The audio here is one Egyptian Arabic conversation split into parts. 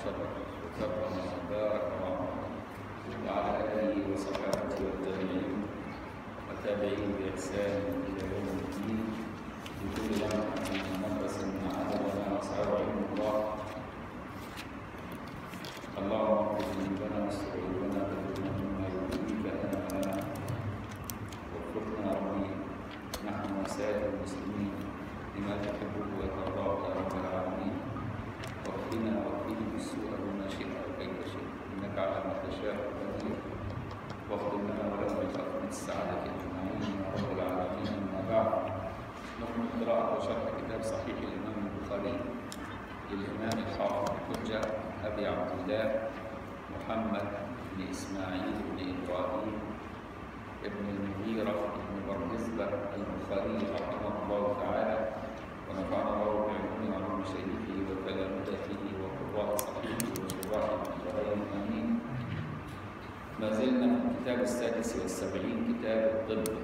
شرف وكرم وبارك وعظم وعلى آله وصحابته والتابعين والتابعين بإحسان إلى يوم الدين بكل لمحة ونفس عددنا وسعر علم الله اللهم اغفر ذنوبنا واستر عيوبنا وذنوبنا مما يرضيك أنا ولنا وفقنا ربي نحن وسائر المسلمين لما تحبه وترضاه يا رب العالمين واكفنا واكفني بالسوء بما شئت وكيف شئت انك على ما تشاء قدير واختم لنا ولو بخاتمة السعادة اجمعين يا رب العالمين اما بعد نكمل قراءة وشرح كتاب صحيح الامام البخاري للامام الحافظ الحجة ابي عبد الله محمد بن اسماعيل بن ابراهيم ابن المغيرة بن برزبة البخاري رحمه الله تعالى ونفعنا الله بعلومه وعلوم شيخه وتلامذته وقراء صحيحه وشراحه وغير امين ما زلنا في الكتاب السادس والسبعين كتاب الطب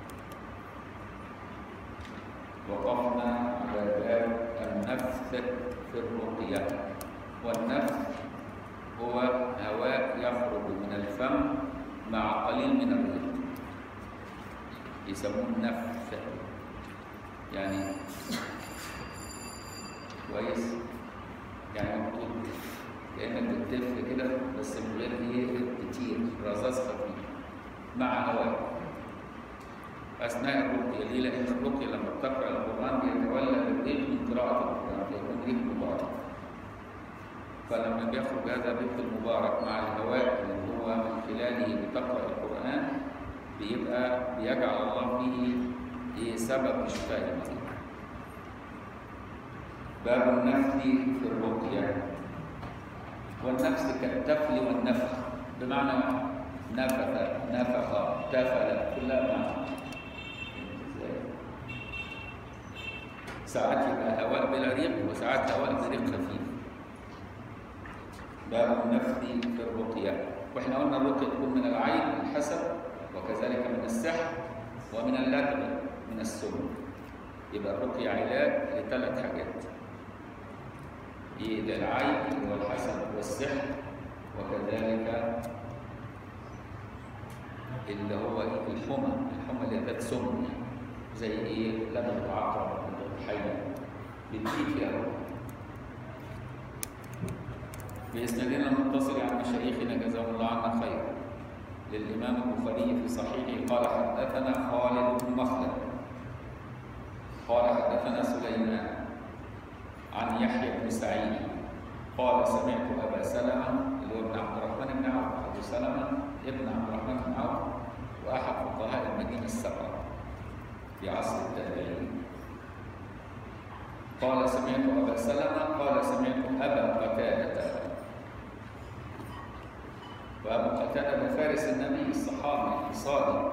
وقفنا على باب النفث في الرقية والنفث هو هواء يخرج من الفم مع قليل من الريق يسموه النفث يعني كويس يعني مكتوب كانك بتلف كده بس من غير ايه كتير رذاذ خفيف مع هواء اثناء الرقيه ليه؟ لان الرقيه لما بتقرا القران بيتولى الريق من قراءه القران فيكون ريق مبارك فلما بيخرج هذا الريق المبارك مع الهواء اللي هو من خلاله بتقرا القران بيبقى بيجعل الله فيه ايه سبب لشفاء المريض باب النفث في الرقية والنفس كالتفل والنفخ بمعنى واحد نفث نفخ تفل كلها معنى ساعات يبقى هواء بلا ريق وساعات هواء بريق خفيف باب النفث في الرقية واحنا قلنا الرقية تكون من العين الحسد وكذلك من السحر ومن اللدغ من السم يبقى الرقية علاج لثلاث حاجات للعين والحسد والسحر وكذلك اللي هو الحمى الحمى اللي ذات سم زي ايه لدغة عقرب لدغة حية بتجيب فيها الرقية بإسنادنا المتصل عن مشايخنا جزاهم الله عنا خيرا للإمام البخاري في صحيحه قال حدثنا خالد بن مخلد قال حدثنا سليمان عن يحيى بن سعيد قال سمعت أبا سلمة اللي هو ابن عبد الرحمن بن عوف أبو سلمة ابن عبد الرحمن بن عوف وأحد فقهاء المدينة السبعة في عصر التابعين قال سمعت أبا سلمة قال سمعت أبا قتادة وأبو قتادة فارس النبي الصحابي الانصاري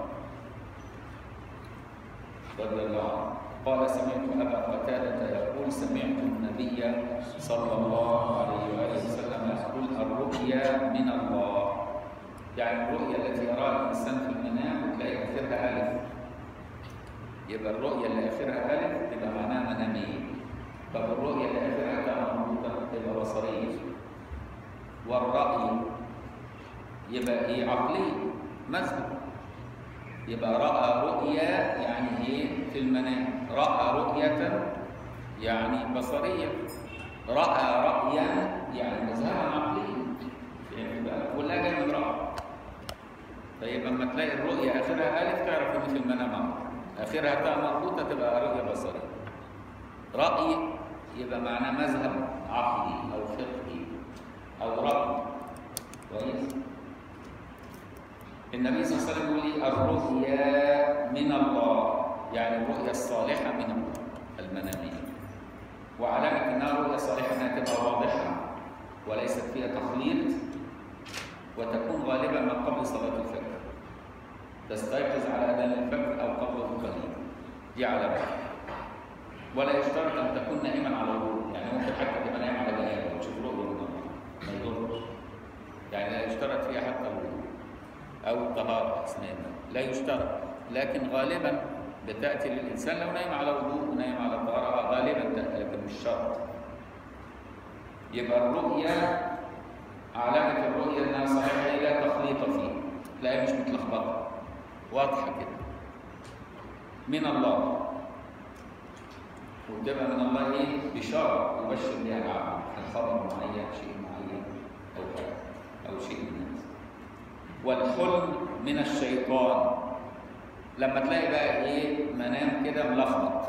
رضي الله عنه قال سمعت أبا قتادة يقول سمعت النبي صلى الله عليه وآله وسلم يقول الرؤيا من الله يعني الرؤيا التي يراها الإنسان في المنام وتلاقي آخرها ألف يبقى الرؤيا اللي آخرها ألف تبقى معناها منامية طب الرؤيا اللي آخرها تاء مربوطة تبقى بصرية والرأي يبقى ايه عقلي مذهب يبقى راى رؤيا يعني ايه في المنام راى رؤيه يعني بصريه راى رايا يعني مذهبا عقليا يعني بقى كلها جايه من راى طيب لما تلاقي الرؤيه اخرها الف تعرف ان في المنام امر اخرها تاء مربوطه تبقى رؤيه بصريه راي يبقى معناه مذهب عقلي او فقهي او راي كويس النبي صلى الله عليه وسلم يقول لي الرؤيا من الله يعني الرؤيا الصالحة من الله المنامية وعلامة انها رؤيا صالحة انها تبقى واضحة وليست فيها تخليط وتكون غالبا ما قبل صلاة الفجر تستيقظ على أذان الفجر أو قبله قليلا دي علامة ولا يشترط أن تكون نائما على وضوء يعني ممكن حتى تبقى نايم على جنابة وتشوف رؤيا من الله ما يضرش يعني لا يشترط فيها حتى الوضوء أو الطهارة أثناء لا يشترط لكن غالبا بتأتي للإنسان لو نايم على وضوء ونايم على طهارة غالبا تأتي لكن مش شرط يبقى الرؤيا علامة الرؤية إنها صحيحة لا تخليط فيها تلاقيها مش متلخبطة واضحة كده من الله وتبقى من الله إيه؟ بشارة يبشر بها العبد خبر معين شيء معين أو حاجة أو شيء من هذا والحلم من الشيطان لما تلاقي بقى ايه منام كده ملخبط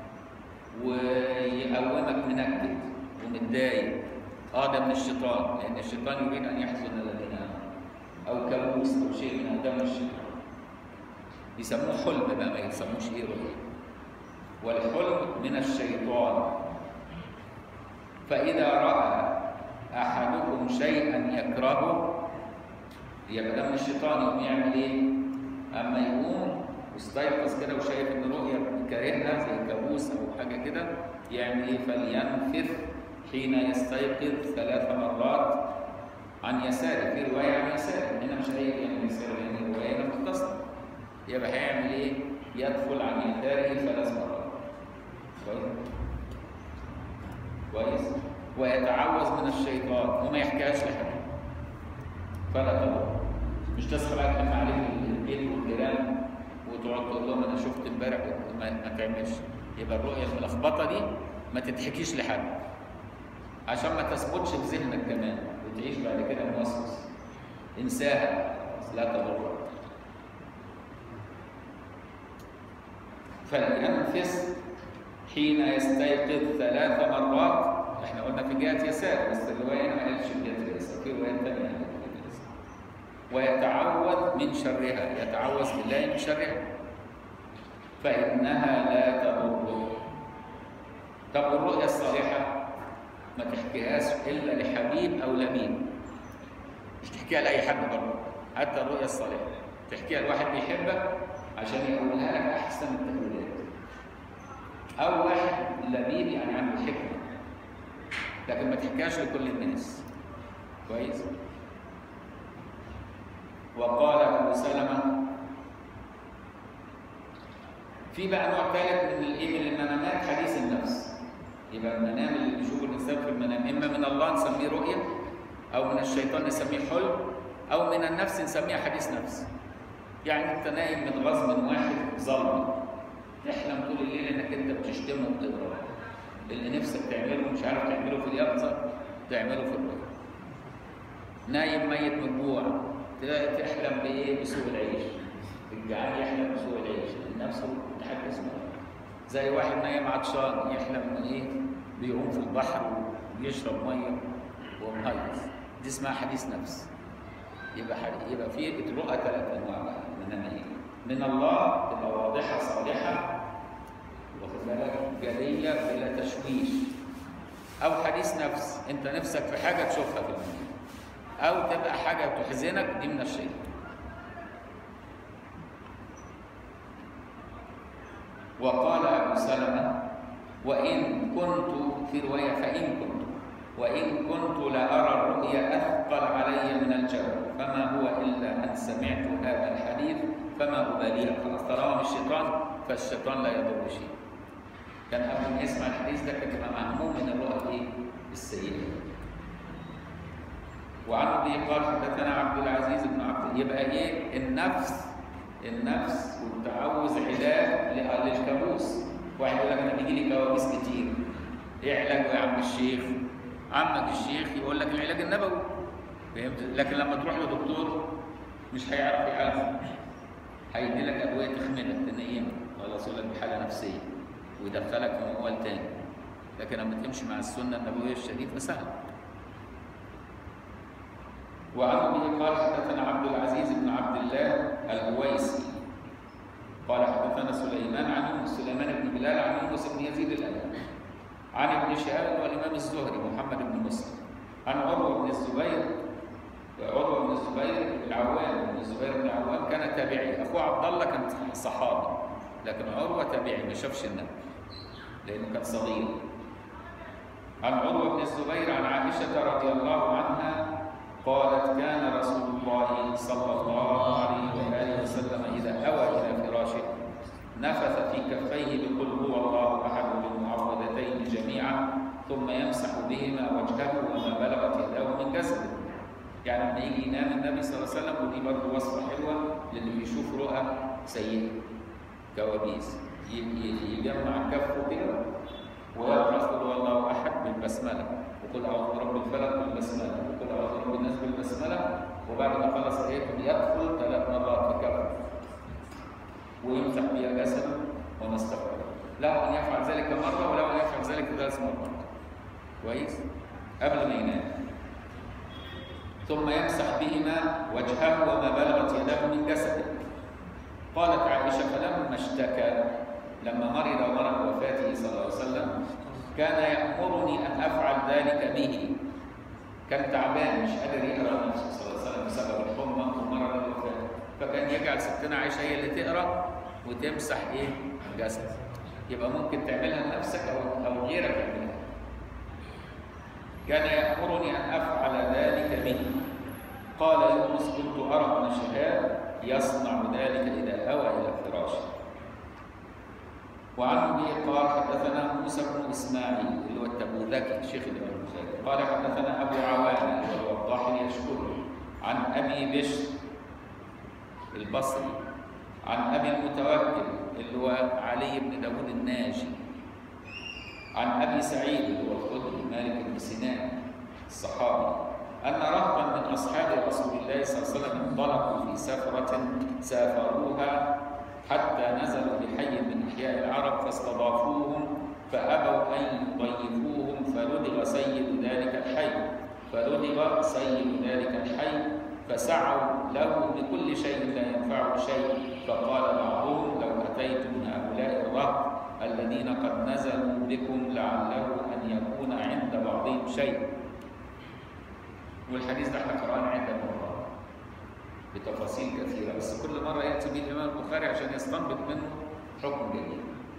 ويقومك منكد ومتضايق اه ده من الشيطان لان الشيطان يريد ان يحزن الذين امنوا او كابوس او شيء من هذا من الشيطان يسموه حلم بقى ما يسموش ايه رؤيا والحلم من الشيطان فاذا راى احدكم شيئا يكرهه يبقى ده من الشيطان يقوم يعمل ايه؟ اما يقوم واستيقظ كده وشايف ان رؤيا كارهها زي كابوس او حاجه كده يعمل ايه؟ فلينفث حين يستيقظ ثلاث مرات عن يساره في روايه عن يساره هنا مش هي يعني يساره يعني روايه هنا مختصره يبقى هيعمل ايه؟ يدخل عن يساره ثلاث مرات كويس؟ كويس؟ ويتعوذ من الشيطان وما يحكيهاش لحد فلا تضر مش تصحى بقى تلم عليك البيت والجيران وتقعد تقول لهم انا شفت امبارح ما, ما تعملش يبقى الرؤيه الملخبطه دي ما تتحكيش لحد عشان ما تثبتش في ذهنك كمان وتعيش بعد كده موسوس انساها لا تضر فلينفس حين يستيقظ ثلاث مرات احنا قلنا في جهه يسار بس الروايه هنا ما قالتش في جهه يسار في روايه ثانيه ويتعوذ من شرها يتعوذ بالله من شرها فإنها لا تضره طب الرؤيا الصالحة ما تحكيهاش إلا لحبيب أو لمين مش تحكيها لأي حد برضه حتى الرؤيا الصالحة تحكيها لواحد بيحبك عشان يقولها لك أحسن التأويلات أو واحد لبيب يعني عنده حكمة لكن ما تحكيهاش لكل الناس كويس وقال ابو سلمه في بقى نوع ثالث من الايه من المنامات حديث النفس يبقى المنام اللي بيشوفه الانسان في المنام اما من الله نسميه رؤيه او من الشيطان نسميه حلم او من النفس نسميه حديث نفس يعني انت نايم من غصب واحد ظلم تحلم طول الليل انك انت بتشتمه وبتضربه اللي نفسك تعمله مش عارف تعمله في اليقظه تعمله في الرؤيه نايم ميت من جوع تحلم بايه؟ بسوء العيش. الجعان يحلم بسوء العيش، النفس متحدث معه. زي واحد نايم عطشان يحلم ان ايه؟ بيعوم في البحر ويشرب ميه ومهيص. دي اسمها حديث نفس. يبقى حديث يبقى في الرؤى ثلاث انواع بقى من ايه؟ من الله تبقى واضحه صالحه واخد بالك جليه بلا تشويش. او حديث نفس انت نفسك في حاجه تشوفها في المنام. أو تبقى حاجة تحزنك دي من الشيطان. وقال أبو سلمة وإن كنت في رواية فإن كنت وإن كنت لأرى الرؤيا أثقل علي من الجبل فما هو إلا أن سمعت هذا الحديث فما أباليها خلاص طالما من الشيطان فالشيطان لا يضر شيء. كان قبل ما يسمع الحديث ده كان يبقى مهموم من الرؤى الايه؟ السيئة. وعن ابي قال حدثنا عبد العزيز بن عبد يبقى ايه النفس النفس والتعوذ علاج للكابوس واحد يقول لك انا بيجي لي كوابيس كتير ايه علاجه يا عم الشيخ عمك الشيخ يقول لك العلاج النبوي فهمت لكن لما تروح لدكتور مش هيعرف يعالجك هيدي لك ادويه تخمدك تنيمك ولا يوصل لك بحاله نفسيه ويدخلك في موال تاني لكن لما تمشي مع السنه النبويه الشريفه سهل وعن ابي قال حدثنا عبد العزيز بن عبد الله الهويسي قال حدثنا سليمان عن سليمان بن بلال عن يونس بن يزيد الايلي عن ابن شهاب والامام الزهري محمد بن مسلم عن عروه بن الزبير عروه بن الزبير العوام بن الزبير بن العوام كان تابعي اخوه عبد الله كان صحابي لكن عروه تابعي ما شافش النبي لانه كان صغير عن عروه بن الزبير عن عائشه رضي الله عنها قالت كان رسول الله صلى الله عليه واله وسلم اذا اوى الى فراشه نفث في كفيه بقل هو الله احد بالمعوذتين جميعا ثم يمسح بهما وجهه وما بلغت يداه من جسده يعني لما يجي ينام النبي صلى الله عليه وسلم ودي برضه وصفه حلوه للي بيشوف رؤى سيئه كوابيس ي- ي- يجمع كفه كده ويقرا قل هو الله احد بالبسمله وقل اعوذ برب الفلق بالبسمله وقل اعوذ برب الناس بالبسمله وبعد ما خلص ايته يدخل ثلاث مرات في كفه ويمسح بها جسده وما استقبل له ان يفعل ذلك مره وله ان يفعل ذلك ثلاث مرات كويس قبل ما ينام ثم يمسح بهما وجهه وما بلغت يداه من جسده قالت عائشه فلما اشتكى لما مرض ومرض وفاته صلى الله عليه وسلم كان يامرني ان افعل ذلك به كان تعبان مش قادر يقرا نفسه صلى الله عليه وسلم بسبب الحمى ومرض الوفاه فكان يجعل ستنا عائشه هي اللي تقرا وتمسح ايه جسد يبقى ممكن تعملها لنفسك او او غيرك يعملها كان يامرني ان افعل ذلك به قال يونس كنت ارى ابن شهاب يصنع ذلك اذا اوى الى فراشه وعن ابي قال حدثنا موسى بن اسماعيل اللي هو التبوذكي شيخ الامام البخاري قال حدثنا ابو عوانه اللي هو الوضاح يشكره عن ابي بشر البصري عن ابي المتوكل اللي هو علي بن داود الناجي عن ابي سعيد اللي هو الخدري مالك بن سنان الصحابي ان رهطا من اصحاب رسول الله صلى الله عليه وسلم انطلقوا في سفره سافروها حتى نزلوا بحي من احياء العرب فاستضافوهم فابوا ان يضيفوهم فلدغ سيد ذلك الحي فلدغ سيد ذلك الحي فسعوا له بكل شيء لا ينفعه شيء فقال بعضهم لو اتيتم هؤلاء الرهط الذين قد نزلوا بكم لعله ان يكون عند بعضهم شيء والحديث ده احنا قرأناه عدة مرات بتفاصيل كثيرة بس كل مرة يأتي به الإمام البخاري عشان يستنبط منه حكم جديد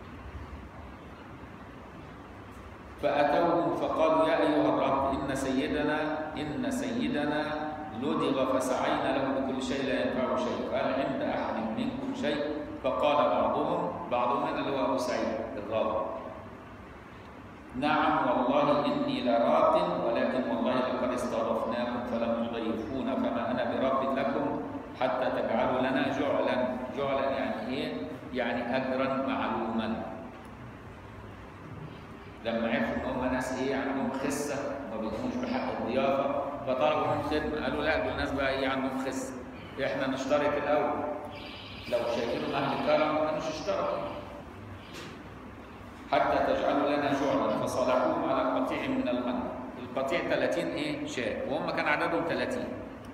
فأتوهم فقالوا يا أيها الرب إن سيدنا إن سيدنا لدغ فسعينا له بكل شيء لا ينفعه شيء فهل عند أحد منكم شيء فقال بعضهم بعضهم هنا اللي هو أبو سعيد الراوي نعم والله إني لراق ولكن والله لقد استضفناكم فلم تضيفونا فما أنا برب لكم حتى تجعلوا لنا جعلا جعلا يعني إيه؟ يعني أجرا معلوما لما عرفوا إن هم ناس إيه عندهم خسة ما بيقوموش بحق الضيافة فطلبوا منهم خدمة قالوا لا دول الناس بقى إيه عندهم خسة إحنا نشترط الأول لو شايفينهم أهل كرم ما كانوش اشترطوا حتى تجعلوا لنا جعلا فصالحوهم على قطيع من الغنم القطيع 30 ايه شاة وهم كان عددهم 30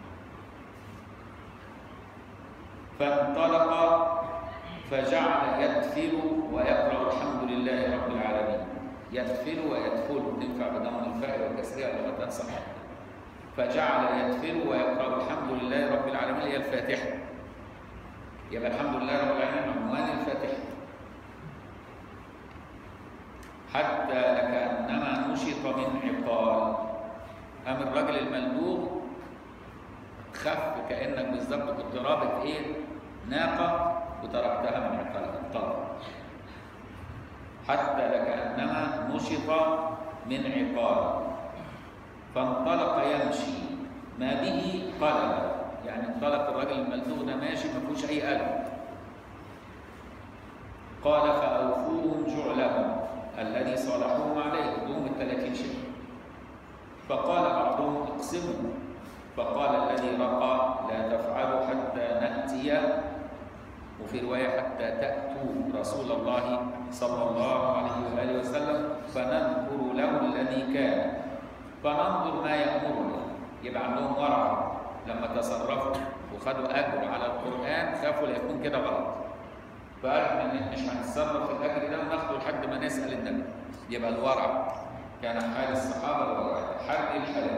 فانطلق فجعل يدفل ويقرا الحمد لله رب العالمين يدفل ويدفل تنفع بضم الفاء وكسرها لغه صح فجعل يدفل ويقرا الحمد لله رب العالمين هي الفاتحه يبقى الحمد لله رب العالمين عنوان الفاتحه حتى لكأنما نشط من عقال قام الراجل الملدوغ خف كأنك بالظبط كنت رابط ايه ناقة وتركتها من عقالها انطلق حتى لكأنما نشط من عقال فانطلق يمشي ما به قلب يعني انطلق الراجل الملدوغ ده ماشي ما فيهوش اي قلب قال فأوفوهم جعلهم الذي صالحوهم عليه دوم الثلاثين شيء فقال بعضهم اقسموا فقال الذي رقى لا تفعلوا حتى نأتي وفي رواية حتى تأتوا رسول الله صلى الله عليه وآله وسلم فننظر له الذي كان فننظر ما يأمرنا يبقى عندهم ورع لما تصرفوا وخدوا أجر على القرآن خافوا لا يكون كده غلط فقال احنا مش هنتصرف في الاجر ده وناخده لحد ما نسال النبي يبقى الورع كان حال الصحابه الورع حرق الحلال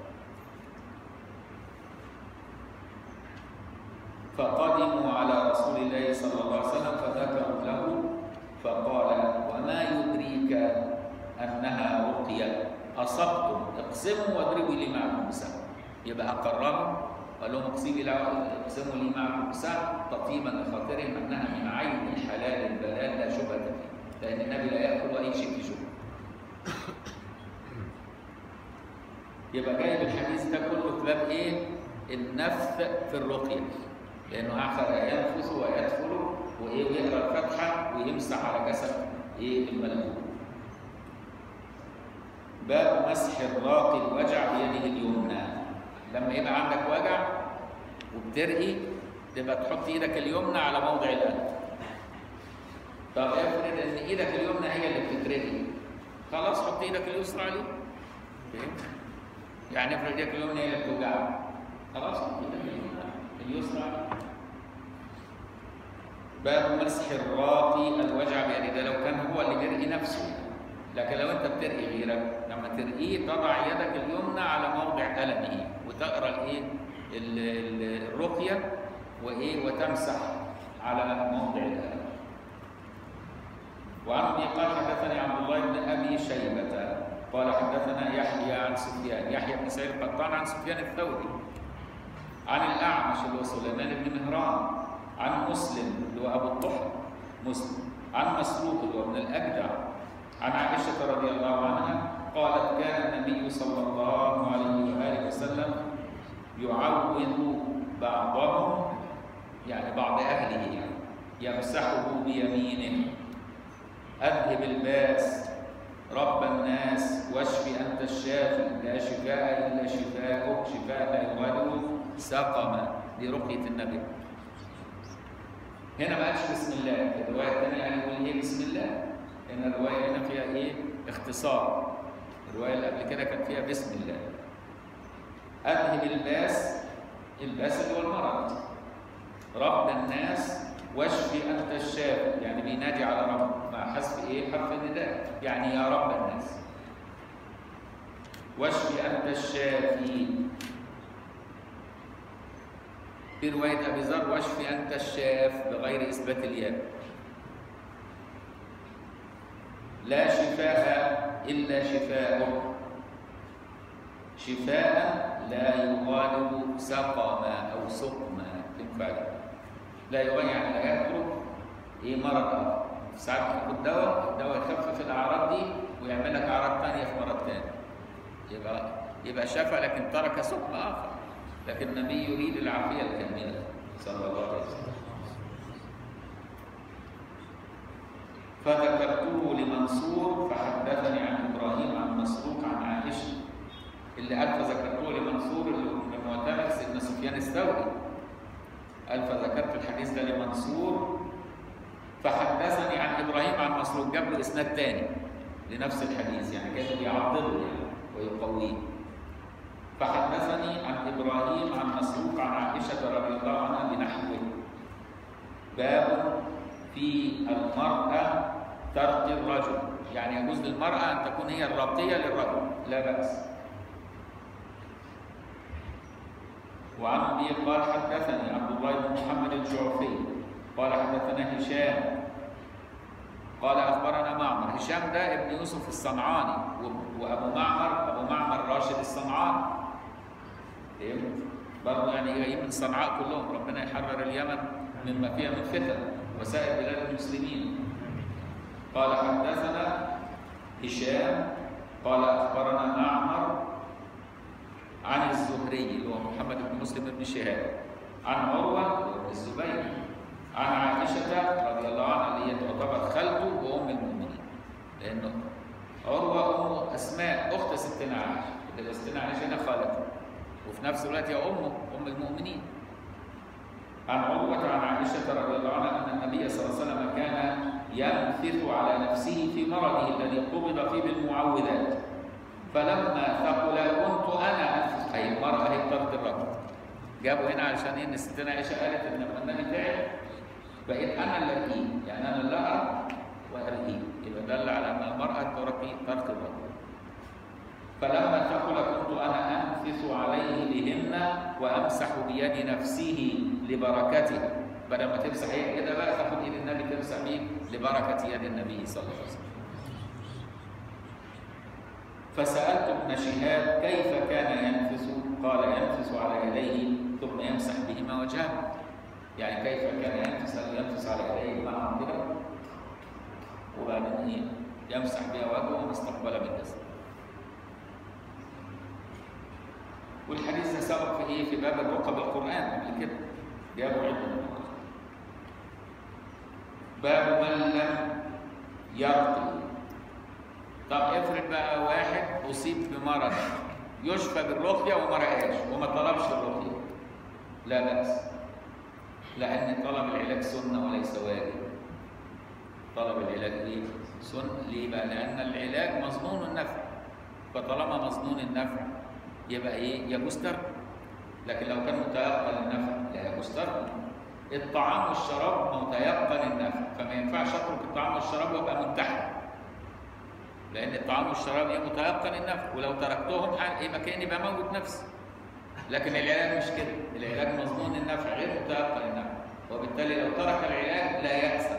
فقدموا على رسول الله صلى الله عليه وسلم فذكروا له فقال وما يدريك انها رقيه اصبتم اقسموا واضربوا لي معكم بسهم يبقى اقرهم قال لهم اقسموا لي اقسموا لي معكم بسهم تطيبا لخاطرهم انها من عين الحلال البلال لا شبهه فيه لان النبي لا ياكل اي شيء في شبهه يبقى جايب الحديث ده كله في باب ايه؟ النفث في الرقيه لانه اخر ينفث ويدخل وايه ويقرا الفاتحه ويمسح على جسد ايه الملموم باب مسح الراقي الوجع بيده اليمنى لما يبقى عندك وجع وبترقي تبقى تحط ايدك اليمنى على موضع القلب طب افرض ان ايدك اليمنى هي اللي بتترقي خلاص حط ايدك اليسرى عليه فهمت؟ يعني افرض ايدك اليمنى هي اللي بتوجعك خلاص حط ايدك اليمنى اليسرى عليه باب مسح الراقي الوجع بيده ده لو كان هو اللي بيرقي نفسه يعني. لكن لو انت بترقي غيرك لما ترقيه تضع يدك اليمنى على موضع ألمه وتقرا الايه ال- ال- الرقيه وايه وتمسح على موضع الألم وعن ابي قال حدثني عبد الله بن ابي شيبه قال حدثنا يحيى عن سفيان يحيى بن سعيد القطان عن سفيان الثوري عن الاعمش اللي هو سليمان بن مهران عن مسلم اللي هو ابو الطحن مسلم عن مسروق اللي هو ابن الاجدع عن عائشه رضي الله عنها قالت كان النبي صلى الله عليه واله وسلم يعوض بعضهم يعني بعض اهله يعني يمسحه بيمينه اذهب الباس رب الناس واشف انت الشافي لا شفاء الا شفاؤك شفاء لا يغادر سقما دي رقيه النبي هنا ما قالش بسم الله في الروايه الثانيه قال يقول ايه بسم الله لان الروايه هنا فيها ايه اختصار الروايه اللي قبل كده كان فيها بسم الله اذهب الباس الباس اللي هو المرض رب الناس واشفي انت الشافي يعني بينادي على رب مع حذف ايه حرف النداء يعني يا رب الناس واشفي انت الشافي في روايه ابي ذر واشفي انت الشاف بغير اثبات الياء لا شفاء الا شفاؤك شفاء لا يغادر سقما او سقما تنفع لا يغير يعني لا يترك ايه مرض اخر ساعات تاخد دواء الدواء يخفف الاعراض دي ويعمل لك اعراض ثانيه في مرض ثاني يبقى يبقى شفى لكن ترك سقم اخر لكن النبي يريد العافيه الكامله صلى الله عليه وسلم فذكرته لمنصور فحدثني عن ابراهيم عن مسروق عن عائشه اللي قال فذكرته لمنصور اللي هو من معتمد سيدنا سفيان الثوري قال فذكرت الحديث ده لمنصور فحدثني عن ابراهيم عن مسروق جاب له اسناد ثاني لنفس الحديث يعني كان بيعضده يعني ويقويه فحدثني عن ابراهيم عن مسروق عن عائشه رضي الله عنها بنحوه باب في المراه ترقي الرجل يعني يجوز للمراه ان تكون هي الراقيه للرجل لا باس وعن ابي قال حدثني عبد الله بن محمد الجعفي قال حدثنا هشام قال اخبرنا معمر هشام ده ابن يوسف الصنعاني و- وابو معمر ابو معمر راشد الصنعاني فهمت؟ برضه يعني جايين من صنعاء كلهم ربنا يحرر اليمن مما فيها من فتن وسائر بلاد المسلمين قال حدثنا هشام قال اخبرنا معمر عن الزهري اللي هو محمد بن مسلم بن شهاب عن عروه بن الزبير عن عائشه رضي الله عنها اللي هي تعتبر خالته وام المؤمنين لانه عروه ام اسماء اخت ستنا عائشه اللي ستنا عائشه هنا خالته وفي نفس الوقت هي امه ام المؤمنين عن عروه عن عائشه رضي الله عنها ان النبي صلى الله عليه وسلم كان ينفث على نفسه في مرضه الذي قبض فيه بالمعوذات فلما ثقل كنت انا انفث اي المراه هي طرد الرجل جابوا هنا علشان ايه ان ستنا عائشه قالت ان لما النبي تعب بقيت انا اللي ارقيه يعني انا اللي ارى وارقيه يبقى دل على ان المراه ترقي ترك الرجل فلما ثقل كنت انا انفث عليه بهن وامسح بيد نفسه لبركته بدل ما تمسح هي كده بقى تاخد ايد النبي تمسح بيه لبركه يد النبي صلى الله عليه وسلم فسألت ابن شهاب كيف كان ينفس قال ينفس على يديه ثم يمسح بهما وجهه يعني كيف كان ينفس قال ينفس على يديه معهم كده وبعدين ايه يمسح بها وجهه وما استقبل من جسده والحديث ده سبق في ايه في باب الرقى بالقران قبل كده جابوا عده من الرقى. باب من لم يرقي طب افرض بقى واحد اصيب بمرض يشفى بالرقيه وما رقاش وما طلبش الرقيه لا باس لان طلب العلاج سنه وليس واجب طلب العلاج ايه سنه ليه بقى لان العلاج مظنون النفع فطالما مظنون النفع يبقى ايه يجوز تركه لكن لو كان متيقن النفع لا يجوز تركه الطعام والشراب متيقن النفع فما ينفعش اترك الطعام والشراب وابقى منتحر لان الطعام والشراب ايه متيقن النفع ولو تركتهم ح- يبقى كاني بموت نفسي لكن العلاج مش كده العلاج مظنون النفع غير متيقن النفع وبالتالي لو ترك العلاج لا يأثم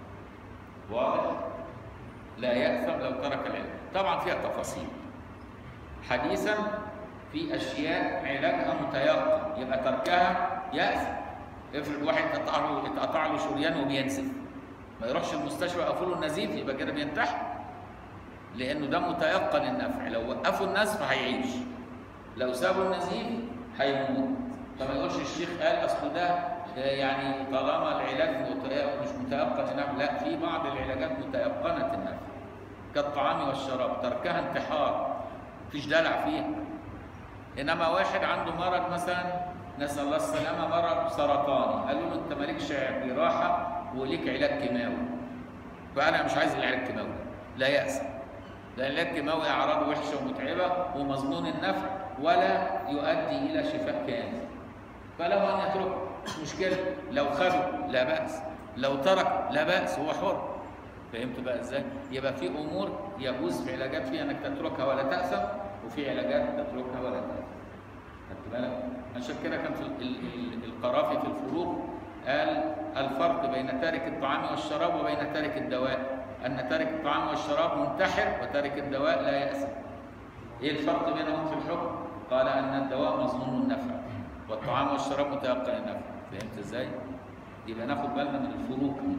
واضح لا يأثم لو ترك العلاج طبعا فيها تفاصيل حديثا في اشياء علاجها متيقن يبقى تركها يأثم افرض واحد اتقطع له اتقطع له شريان وبينزف ما يروحش المستشفى يقفوا له النزيف يبقى كده بينتحر لانه ده متيقن النفع لو وقفوا النزف هيعيش لو سابوا النزيف هيموت فما يقولش الشيخ قال اصل ده آه، يعني طالما العلاج متيقن- مش متيقن النفع لا في بعض العلاجات متيقنه النفع كالطعام والشراب تركها انتحار مفيش دلع فيها انما واحد عنده مرض مثلا نسال الله السلامه مرض سرطاني قالوا له انت مالكش جراحه وليك علاج كيماوي فانا مش عايز العلاج الكيماوي لا يأس لان العلاج الكيماوي اعراضه وحشه ومتعبه ومظنون النفع ولا يؤدي الى شفاء كامل فله ان يتركه مش مشكله لو خده لا باس لو ترك لا باس هو حر فهمت بقى ازاي يبقى في امور يجوز في علاجات فيها انك تتركها ولا تاثم وفي علاجات تتركها ولا تاثم خدت بالك عشان كده كان في ال- ال- ال- القرافي في الفروق قال الفرق بين تارك الطعام والشراب وبين تارك الدواء ان تارك الطعام والشراب منتحر وتارك الدواء لا يأسم ايه الفرق بينهم في الحكم قال ان الدواء مظنون النفع والطعام والشراب متيقن النفع فهمت ازاي يبقى ناخد بالنا من الفروق دي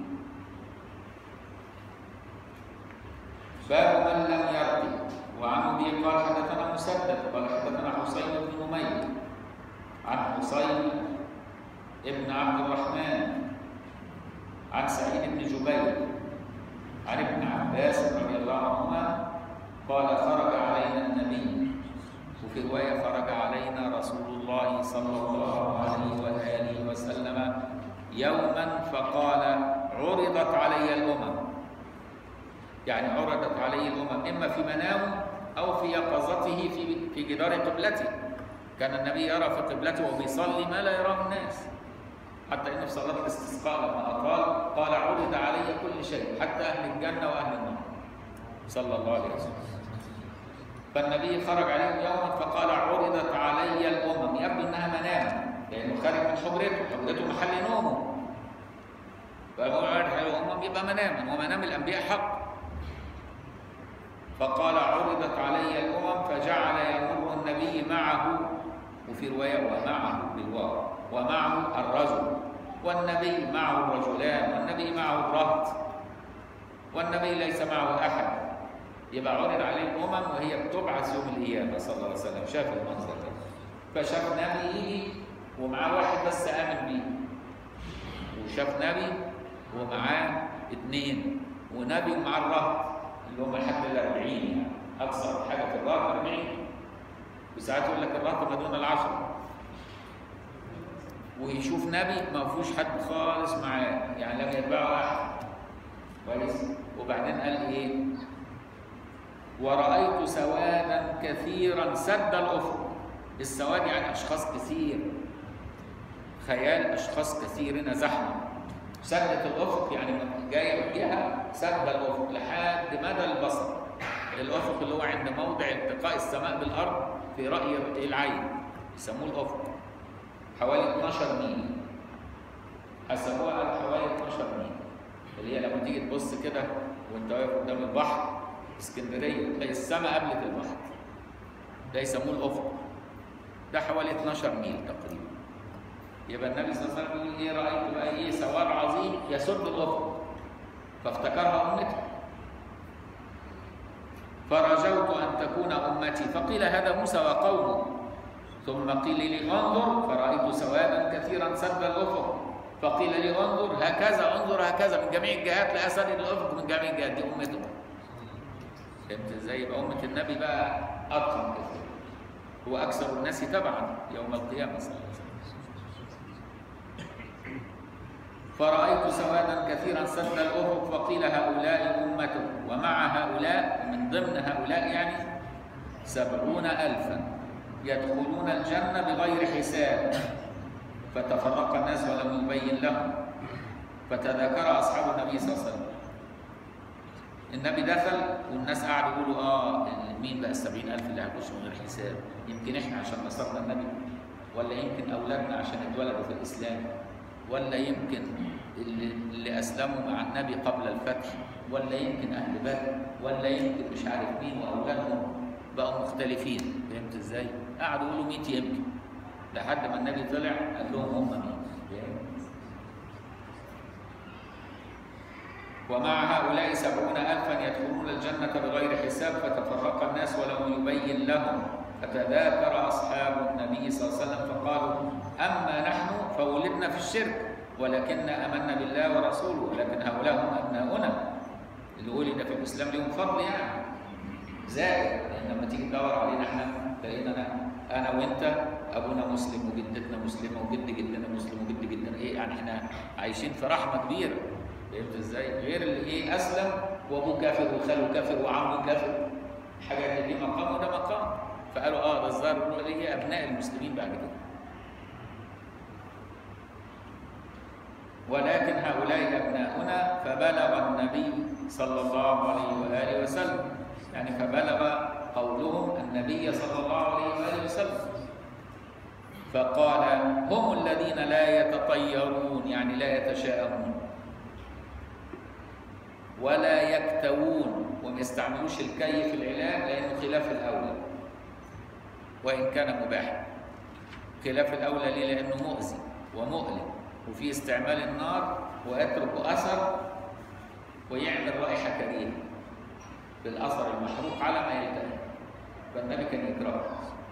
باب من لم يرقي وعن ابي قال حدثنا مسدد قال حدثنا حسين بن اميه عن حسين ابن عبد الرحمن عن سعيد بن جبير عن ابن عباس رضي الله عنهما قال خرج علينا النبي وفي روايه خرج علينا رسول الله صلى الله عليه واله وسلم يوما فقال عرضت علي الامم يعني عرضت عليه الامم اما في منامه او في يقظته في في جدار قبلته كان النبي يرى في قبلته وهو بيصلي ما لا يراه الناس حتى انه في صلاه الاستسقاء لما اطال قال عرض علي كل شيء حتى اهل الجنه واهل النار صلى الله عليه وسلم فالنبي خرج عليهم يوما فقال عرضت علي الامم يبدو انها منام لانه خارج من حجرته حجرته محل نومه فهو عرض على الامم يبقى مناما ومنام الانبياء حق فقال عرضت علي الامم فجعل يمر النبي معه وفي روايه ومعه بالواو ومعه الرجل والنبي معه الرجلان والنبي معه الرهط والنبي ليس معه احد يبقى عرض عليه الامم وهي بتبعث يوم القيامه صلى الله عليه وسلم شاف المنظر ده فشاف نبي يجي ومعاه واحد بس امن بيه وشاف نبي ومعاه اثنين ونبي ومعاه الرهط اللي هم لحد ال 40 يعني اقصى حاجه في الرهط 40 وساعات يقول لك الرهط ما دون العشره ويشوف نبي ما فيهوش حد خالص معاه يعني لم يتبعه احد كويس وبعدين قال ايه ورأيت سوادا كثيرا سد الأفق السواد يعني أشخاص كثير خيال أشخاص كثيرين زحمة سدة الأفق يعني جاية من جهة سد الأفق لحد مدى البصر الأفق اللي هو عند موضع التقاء السماء بالأرض في رأي العين يسموه الأفق حوالي 12 ميل حسبوها على حوالي 12 ميل اللي هي لما تيجي تبص كده وانت واقف قدام البحر اسكندريه تلاقي السماء قبلت البحر ده يسموه الافق ده حوالي 12 ميل تقريبا يبقى النبي صلى الله عليه وسلم يقول ايه رايت بقى ايه سواد عظيم يسد الافق فافتكرها امته فرجوت ان تكون امتي فقيل هذا موسى وقومه ثم قيل لي انظر فرأيت سوادا كثيرا سد الأفق فقيل لي انظر هكذا انظر هكذا من جميع الجهات لا سد الأفق من جميع الجهات دي أمته فهمت ازاي يبقى أمة النبي بقى أتقن كثير هو أكثر الناس تبعا يوم القيامة صلى الله عليه وسلم فرأيت سوادا كثيرا سد الأفق فقيل هؤلاء أمته ومع هؤلاء من ضمن هؤلاء يعني سبعون ألفا يدخلون الجنة بغير حساب فتفرق الناس ولم يبين لهم فتذكر أصحاب النبي صلى الله عليه وسلم النبي دخل والناس قعدوا يقولوا اه مين بقى السبعين ألف اللي هيخشوا من غير حساب يمكن احنا عشان نصرنا النبي ولا يمكن أولادنا عشان اتولدوا في الإسلام ولا يمكن اللي, اللي أسلموا مع النبي قبل الفتح ولا يمكن أهل بدر ولا يمكن مش عارف مين وأولادهم بقوا مختلفين فهمت ازاي؟ قعدوا يقولوا 100 يمكن لحد ما النبي طلع قال لهم هم مين؟ ومع هؤلاء سبعون ألفا يدخلون الجنة بغير حساب فتفرق الناس ولم يبين لهم فتذاكر أصحاب النبي صلى الله عليه وسلم فقالوا أما نحن فولدنا في الشرك ولكن آمنا بالله ورسوله ولكن هؤلاء هم أبناؤنا اللي ولد في الإسلام لهم فضل يعني زائد لأن لما تيجي تدور علينا احنا تلاقينا أنا, أنا وأنت أبونا مسلم وجدتنا مسلمة وجد جدنا مسلم وجد جدنا إيه يعني احنا عايشين في رحمة كبيرة فهمت ازاي؟ غير اللي ايه اسلم وابوه كافر وخاله كافر وعمه كافر حاجه دي مقام وده مقام فقالوا اه ده الظاهر بيقولوا عليه ابناء المسلمين بعد كده ولكن هؤلاء ابناؤنا فبلغ النبي صلى الله عليه واله وسلم يعني فبلغ قولهم النبي صلى الله عليه واله وسلم فقال هم الذين لا يتطيرون يعني لا يتشاءمون ولا يكتوون وما يستعملوش الكي في العلاج لانه خلاف الاولى وان كان مباحا خلاف الاولى ليه لانه مؤذي ومؤلم وفي استعمال النار ويترك اثر ويعمل رائحه كريهه بالاثر المحروق على ما يلتهي فالنبي كان يكرهه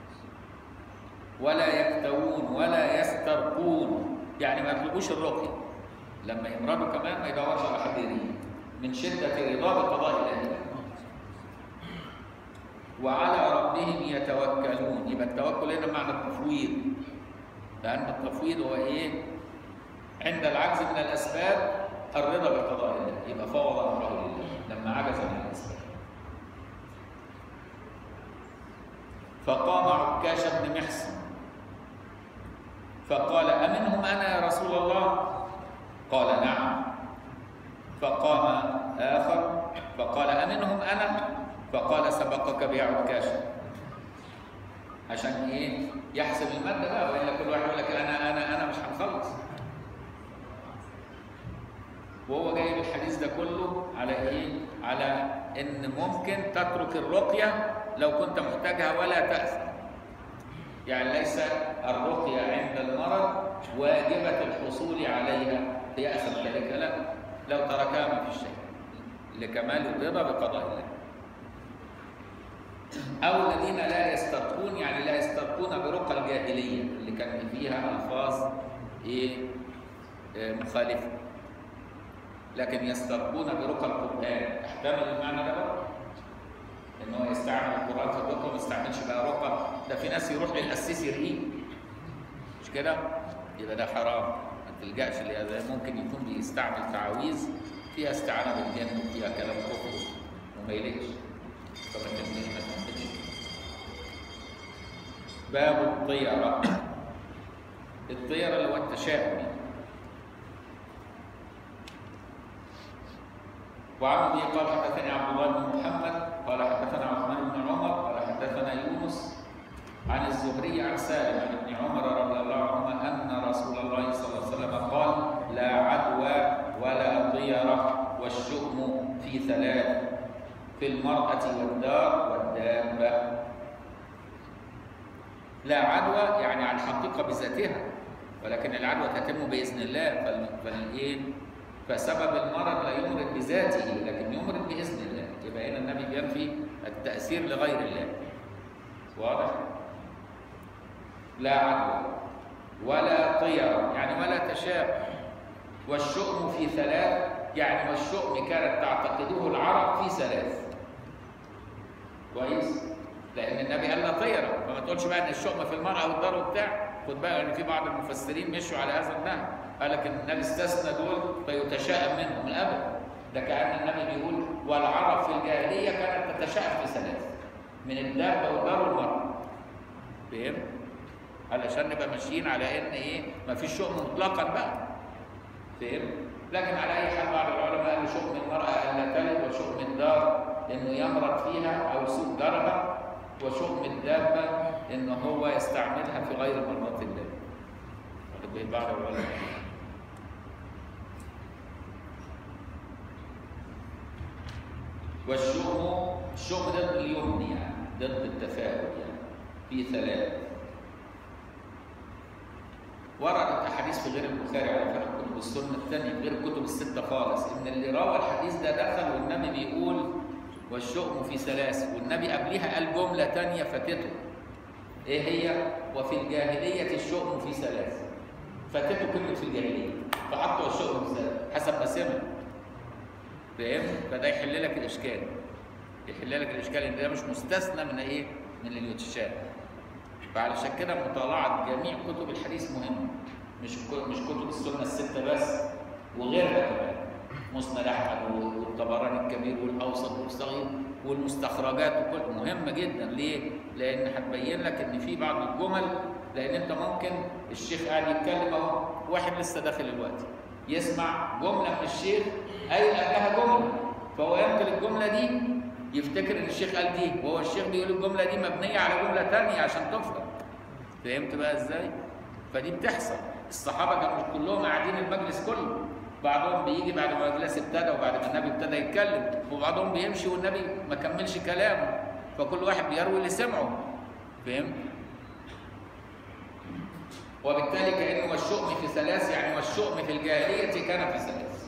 ولا يكتوون ولا يسترقون يعني ما يطلبوش الرقيه لما يمرضوا كمان ما يدورش على حد يريد من شدة رضا بقضاء الله وعلى ربهم يتوكلون يبقى التوكل هنا معنى التفويض لأن التفويض هو إيه؟ عند العجز من الأسباب الرضا بقضاء الله يبقى فوض أمره لله لما عجز من الأسباب فقام عكاش بن محصن فقال أمنهم أنا يا رسول الله؟ قال نعم فقام آخر فقال أمنهم أنا فقال سبقك بيع عكاش عشان إيه يحسب المادة بقى وإلا كل واحد يقول لك أنا أنا أنا مش هنخلص وهو جايب الحديث ده كله على إيه؟ على إن ممكن تترك الرقية لو كنت محتاجها ولا تأثم يعني ليس الرقية عند المرض واجبة الحصول عليها يأثم ذلك لا لو تركها ما في شيء لكمال الرضا بقضاء الله أو الذين لا يسترقون يعني لا يسترقون برقى الجاهلية اللي كان فيها ألفاظ إيه آه مخالفة لكن يسترقون برقى القرآن احتمل المعنى ده بقى إن هو يستعمل القرآن في الرقى ما يستعملش بقى رقى ده في ناس يروح للأسيس يرقيه مش كده؟ يبقى ده حرام ما تلجأش لهذا ممكن يكون بيستعمل تعاويذ فيها استعانة بالجن وفيها كلام كفر وما يليقش فما تكملش ما تكملش باب الطيرة الطيرة اللي هو التشاؤم وعن ابي قال حدثني عبد الله بن محمد قال حدثنا عثمان بن عمر قال حدثنا يونس عن الزهري عن سالم عن ابن عمر رضي الله عنهما ان رسول الله صلى الله عليه وسلم قال لا عدوى ولا طيرة والشؤم في ثلاث في المرأة والدار والدابة لا عدوى يعني على الحقيقة بذاتها ولكن العدوى تتم بإذن الله فالإيه فسبب المرض لا يمرض بذاته لكن يمرض بإذن الله يبقى هنا النبي بينفي التأثير لغير الله واضح؟ لا عدوى ولا طيرة يعني ولا تشابه والشؤم في ثلاث يعني والشؤم كانت تعتقده العرب في ثلاث كويس لان النبي قال لا طيره فما تقولش بقى ان الشؤم في المراه والدار وبتاع خد بالك ان في بعض المفسرين مشوا على هذا النهي قال لك ان النبي استثنى دول فيتشائم منهم الابد ده كان النبي بيقول والعرب في الجاهليه كانت تتشائم في ثلاث من الدابه والدار والمراه فهم؟ علشان نبقى ماشيين على ان ايه ما فيش شؤم مطلقا بقى فهم؟ لكن على اي حال بعض العلماء قالوا شؤم المراه الا تلد وشؤم الدار انه يمرض فيها او سوء درجه وشؤم الدابه ان هو يستعملها في غير مرضات الله. واخد بال بعض العلماء. والشؤم الشؤم ضد اليمن يعني ضد التفاؤل يعني في ثلاث وردت احاديث في غير البخاري على فكره كتب السنه الثانيه غير الكتب السته خالص ان اللي روى الحديث ده دخل والنبي بيقول والشؤم في ثلاث والنبي قبلها قال جمله ثانيه فاتته ايه هي وفي الجاهليه الشؤم في ثلاث فاتته كلمه في الجاهليه فحطوا الشؤم في ثلاث حسب ما سمع فاهم فده يحل لك الاشكال يحل لك الاشكال ان ده مش مستثنى من ايه من اليوتشات فعلشان كده مطالعه جميع كتب الحديث مهمه مش مش كتب السنه السته بس وغيرها كمان مسند احمد والطبراني الكبير والاوسط والصغير والمستخرجات وكل مهمه جدا ليه؟ لان هتبين لك ان في بعض الجمل لان انت ممكن الشيخ قاعد يتكلم اهو واحد لسه داخل الوقت يسمع جمله من الشيخ قايل قبلها جمله فهو ينقل الجمله دي يفتكر ان الشيخ قال دي وهو الشيخ بيقول الجمله دي مبنيه على جمله ثانيه عشان تفهم فهمت بقى ازاي؟ فدي بتحصل الصحابه كانوا مش كلهم قاعدين المجلس كله بعضهم بيجي بعد ما المجلس ابتدى وبعد ما النبي ابتدى يتكلم وبعضهم بيمشي والنبي ما كملش كلامه فكل واحد بيروي اللي سمعه فهمت؟ وبالتالي كأنه والشؤم في ثلاث يعني والشؤم في الجاهلية كان في ثلاث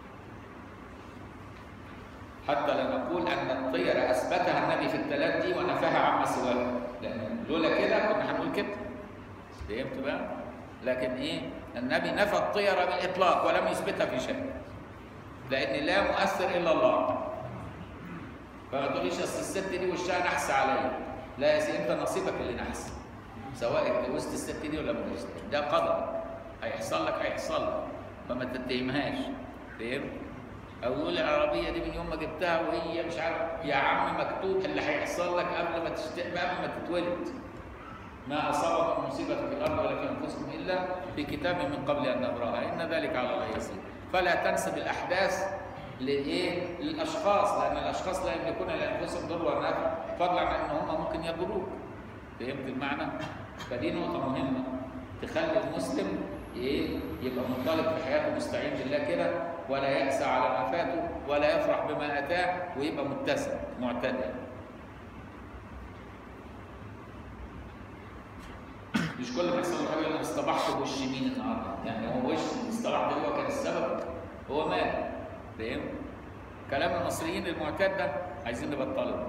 حتى لا نقول أن الطير أثبتها النبي في الثلاث دي ونفاها عما سواها لأن لولا كده كنا هنقول كده فهمت بقى؟ لكن إيه؟ النبي نفى الطير بالإطلاق ولم يثبتها في شيء لأن لا مؤثر إلا الله فما تقوليش أصل الست دي وشها نحس عليا لا يا سيدي أنت نصيبك اللي نحس سواء اتجوزت الست دي ولا ما اتجوزتش ده قدر هيحصل لك هيحصل لك فما تتهمهاش فهمت؟ او يقول العربيه دي من يوم ما جبتها وهي مش عارف يا عم مكتوب اللي هيحصل لك قبل ما تشت... قبل ما تتولد ما اصاب من مصيبه في الارض ولا في انفسكم الا في كتاب من قبل ان نبراها ان ذلك على الله يسير فلا تنسب الاحداث لايه؟ للاشخاص لان الاشخاص لا يملكون لانفسهم ضر ولا نفع فضلا عن ان هم ممكن يضروك فهمت المعنى؟ فدي نقطة مهمة تخلي المسلم ايه يبقى منطلق في حياته مستعين بالله كده ولا يأسى على ما فاته ولا يفرح بما أتاه ويبقى متسم معتدل مش كل ما يحصل له حاجه انا اصطبحت بوش مين النهارده يعني هو وش اصطبحت هو كان السبب هو مات فاهم كلام المصريين المعتاد ده عايزين نبطله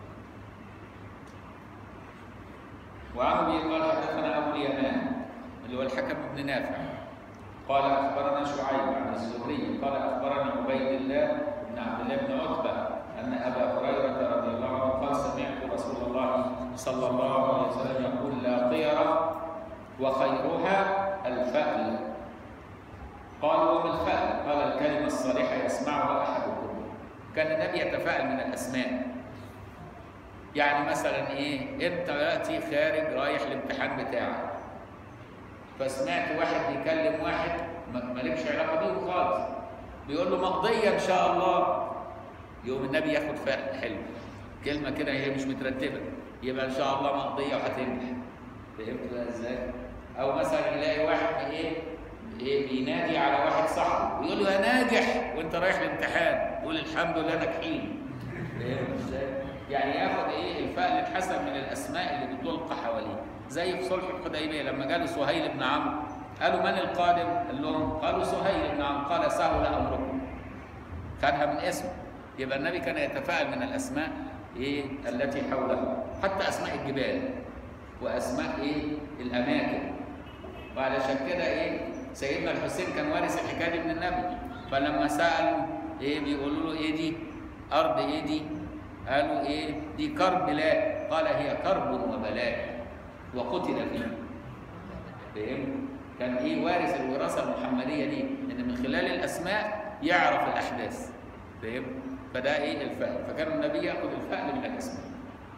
وعن ابي قال حدثنا ابو اليمان اللي هو الحكم بن نافع قال اخبرنا شعيب عن الزهري قال اخبرني عبيد الله بن عبد الله بن عتبه ان ابا هريره رضي الله عنه قال سمعت رسول الله صلى الله عليه وسلم يقول لا طير وخيرها الفأل قال وما الفأل؟ قال الكلمة الصالحة يسمعها أحدكم كان النبي يتفاءل من الأسماء يعني مثلا ايه انت دلوقتي خارج رايح الامتحان بتاعك فسمعت واحد بيكلم واحد مالكش علاقه بيه خالص بيقول له مقضيه ان شاء الله يوم النبي ياخد فعل حلو كلمه كده هي مش مترتبه يبقى ان شاء الله مقضيه وهتنجح فهمت بقى ازاي؟ او مثلا يلاقي واحد ايه ايه بينادي على واحد صاحبه ويقول له يا ناجح وانت رايح الامتحان يقول الحمد لله ناجحين فهمت ازاي؟ يعني ياخد ايه الفأل الحسن من الاسماء اللي بتلقى حواليه زي في صلح الحديبيه لما جاله سهيل بن عمرو قالوا من القادم؟ قال لهم قالوا سهيل بن عمرو قال سهل امركم خدها من اسمه يبقى النبي كان يتفاءل من الاسماء ايه التي حوله حتى اسماء الجبال واسماء ايه الاماكن وعلشان كده ايه سيدنا الحسين كان وارث الحكايه دي من النبي فلما سالوا ايه بيقولوا له ايه دي ارض ايه دي قالوا ايه دي كربلاء قال هي كرب وبلاء وقتل فيه فاهم كان ايه وارث الوراثه المحمديه دي ان من خلال الاسماء يعرف الاحداث فاهم فده ايه الفأل فكان النبي ياخذ الفأل من الاسماء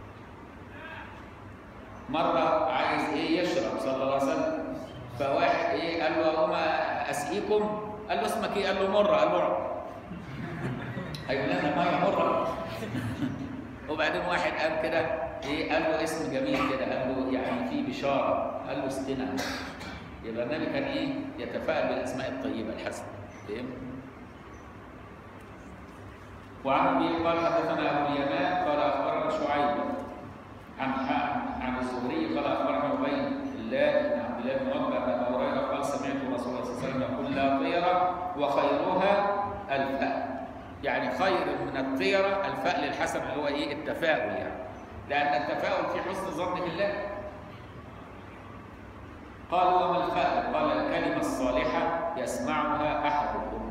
مره عايز ايه يشرب صلى الله عليه وسلم فواحد ايه قال له اقوم اسقيكم قال له اسمك ايه قال له مره قال له اقعد هيقول لنا ميه مره وبعدين واحد قال كده ايه قال له اسم جميل كده قال له يعني في بشاره قال له استنى يبقى النبي كان ايه يتفائل بالاسماء الطيبه الحسنه فاهم وعن ابي قال حدثنا ابو اليمان قال اخبرنا شعيب عن عن الزهري قال اخبرنا عبيد الله بن عبد الله بن عتبه ان ابا هريره قال سمعت رسول الله صلى الله عليه وسلم يقول لا طيره وخيرها الفأل يعني خير من الطيره الفأل الحسن اللي هو ايه التفاؤل يعني لان التفاؤل في حسن ظن بالله قال وما الفأل قال الكلمه الصالحه يسمعها احدكم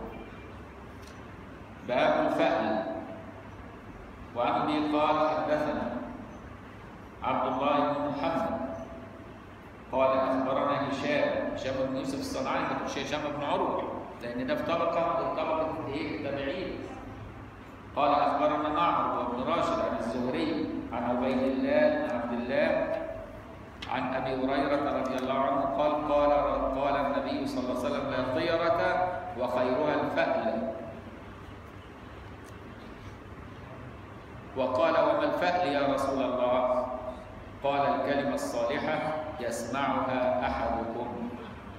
باب الفأل وعن ابي قال حدثنا عبد الله بن محمد قال اخبرنا هشام هشام بن يوسف الصنعاني ما تقولش هشام بن عروه لان ده في طبقه من طبقه ايه التابعين قال اخبرنا معمر وابن راشد عن الزهري عن عبيد الله بن عبد الله عن ابي هريره رضي الله عنه قال قال قال النبي صلى الله عليه وسلم لا طيره وخيرها الفأل وقال وما الفأل يا رسول الله قال الكلمة الصالحة يسمعها أحدكم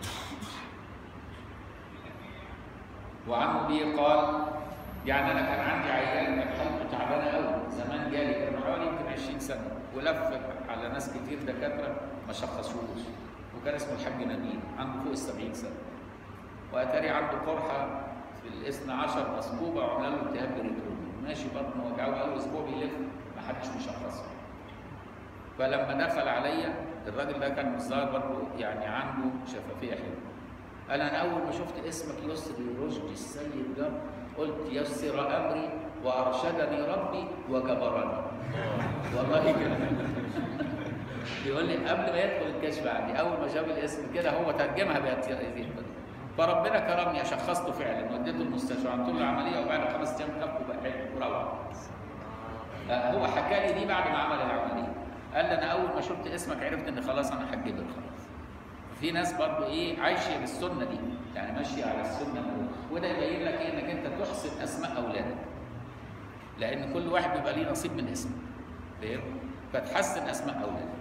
وعن أبي قال يعني أنا كان عندي عيان كان حالته تعبانة قوي زمان جالي كان حوالي يمكن 20 سنة ولف على ناس كتير دكاترة ما شخصوش وكان اسمه الحاج نبيل عنده فوق ال 70 سنة وأتاري عنده قرحة في الاثنى عشر مسبوبة وعمل له التهاب بريتوني ماشي بطنه وجعه بقاله اسبوع بيلف ما حدش مشخصه فلما دخل عليا الراجل ده كان الظاهر برضه يعني عنده شفافيه حلوه قال انا اول ما شفت اسمك يسري رشدي السيد ده قلت يسر امري وارشدني ربي وجبرني والله كده بيقول لي قبل ما يدخل الكشف عندي اول ما شاف الاسم كده هو ترجمها بيتيزيد فربنا كرمني شخصته فعلا وديته المستشفى عملت له العمليه وبعد خمس ايام خف وبقى حلو وروح هو حكى لي دي بعد ما عمل العمليه قال لي انا اول ما شفت اسمك عرفت ان خلاص انا هتجبر خلاص في ناس برضو ايه عايشه بالسنه دي يعني ماشيه على السنه وده يبين لك ايه انك انت تحسن اسماء اولادك لان كل واحد بيبقى ليه نصيب من اسمه فاهم فتحسن اسماء اولادك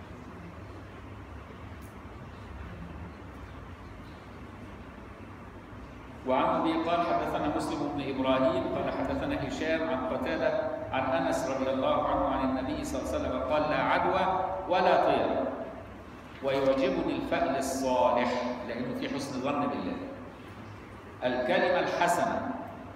وعن ابي قال حدثنا مسلم بن ابراهيم قال حدثنا هشام عن قتاده عن انس رضي الله عنه عن النبي صلى الله عليه وسلم قال لا عدوى ولا طير ويعجبني الفأل الصالح لانه في حسن ظن بالله الكلمه الحسنه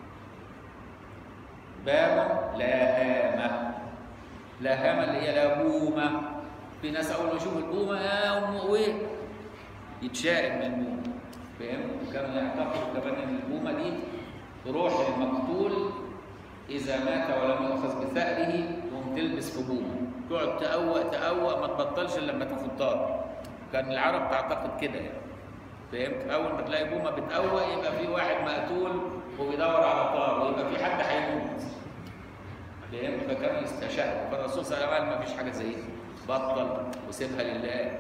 باب لا هامه لا هامه اللي هي لا بومه في ناس اول ما يشوف البومه يا ام ايه يتشائم من البومه فاهم وكانوا يعتقدوا كمان ان البومه دي روح المقتول اذا مات ولم يؤخذ بثأره تقوم تلبس في بومه تقعد تقوق تقوق ما تبطلش الا لما تاخد طار كان العرب تعتقد كده يعني فهمت اول ما تلاقي بومه بتقوق يبقى في واحد مقتول وبيدور على طار ويبقى في حد هيموت فهمت فكانوا يستشهدوا فالرسول صلى الله عليه وسلم ما فيش حاجه زي بطل وسيبها لله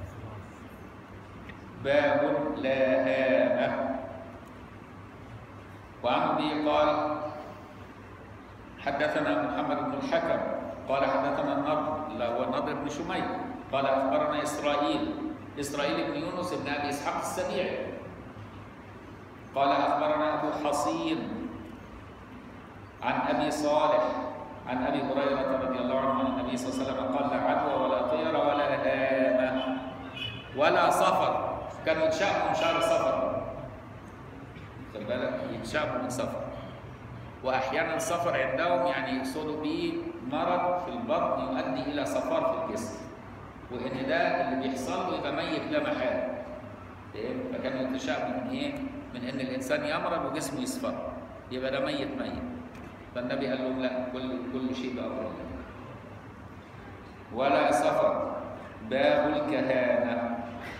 باب لا هامة وعن ابي قال حدثنا محمد بن الحكم قال حدثنا النضر لا هو النضر بن شميل قال اخبرنا اسرائيل اسرائيل بن يونس بن ابي اسحاق السبيعي قال اخبرنا ابو حصين عن ابي صالح عن ابي هريره رضي الله عنه عن النبي صلى الله عليه وسلم قال لا عدوى ولا طير ولا هامه ولا سفر كانوا يتشابهوا من شهر صفر خد بالك يتشابهوا من صفر واحيانا السفر عندهم يعني يقصدوا به مرض في البطن يؤدي الى صفار في الجسم وان ده اللي بيحصل له يبقى ميت لا محاله فاهم فكان يتشاء من ايه من ان الانسان يمرض وجسمه يصفر يبقى ده ميت ميت فالنبي قال لهم لا كل كل شيء بامر الله ولا سفر باب الكهانه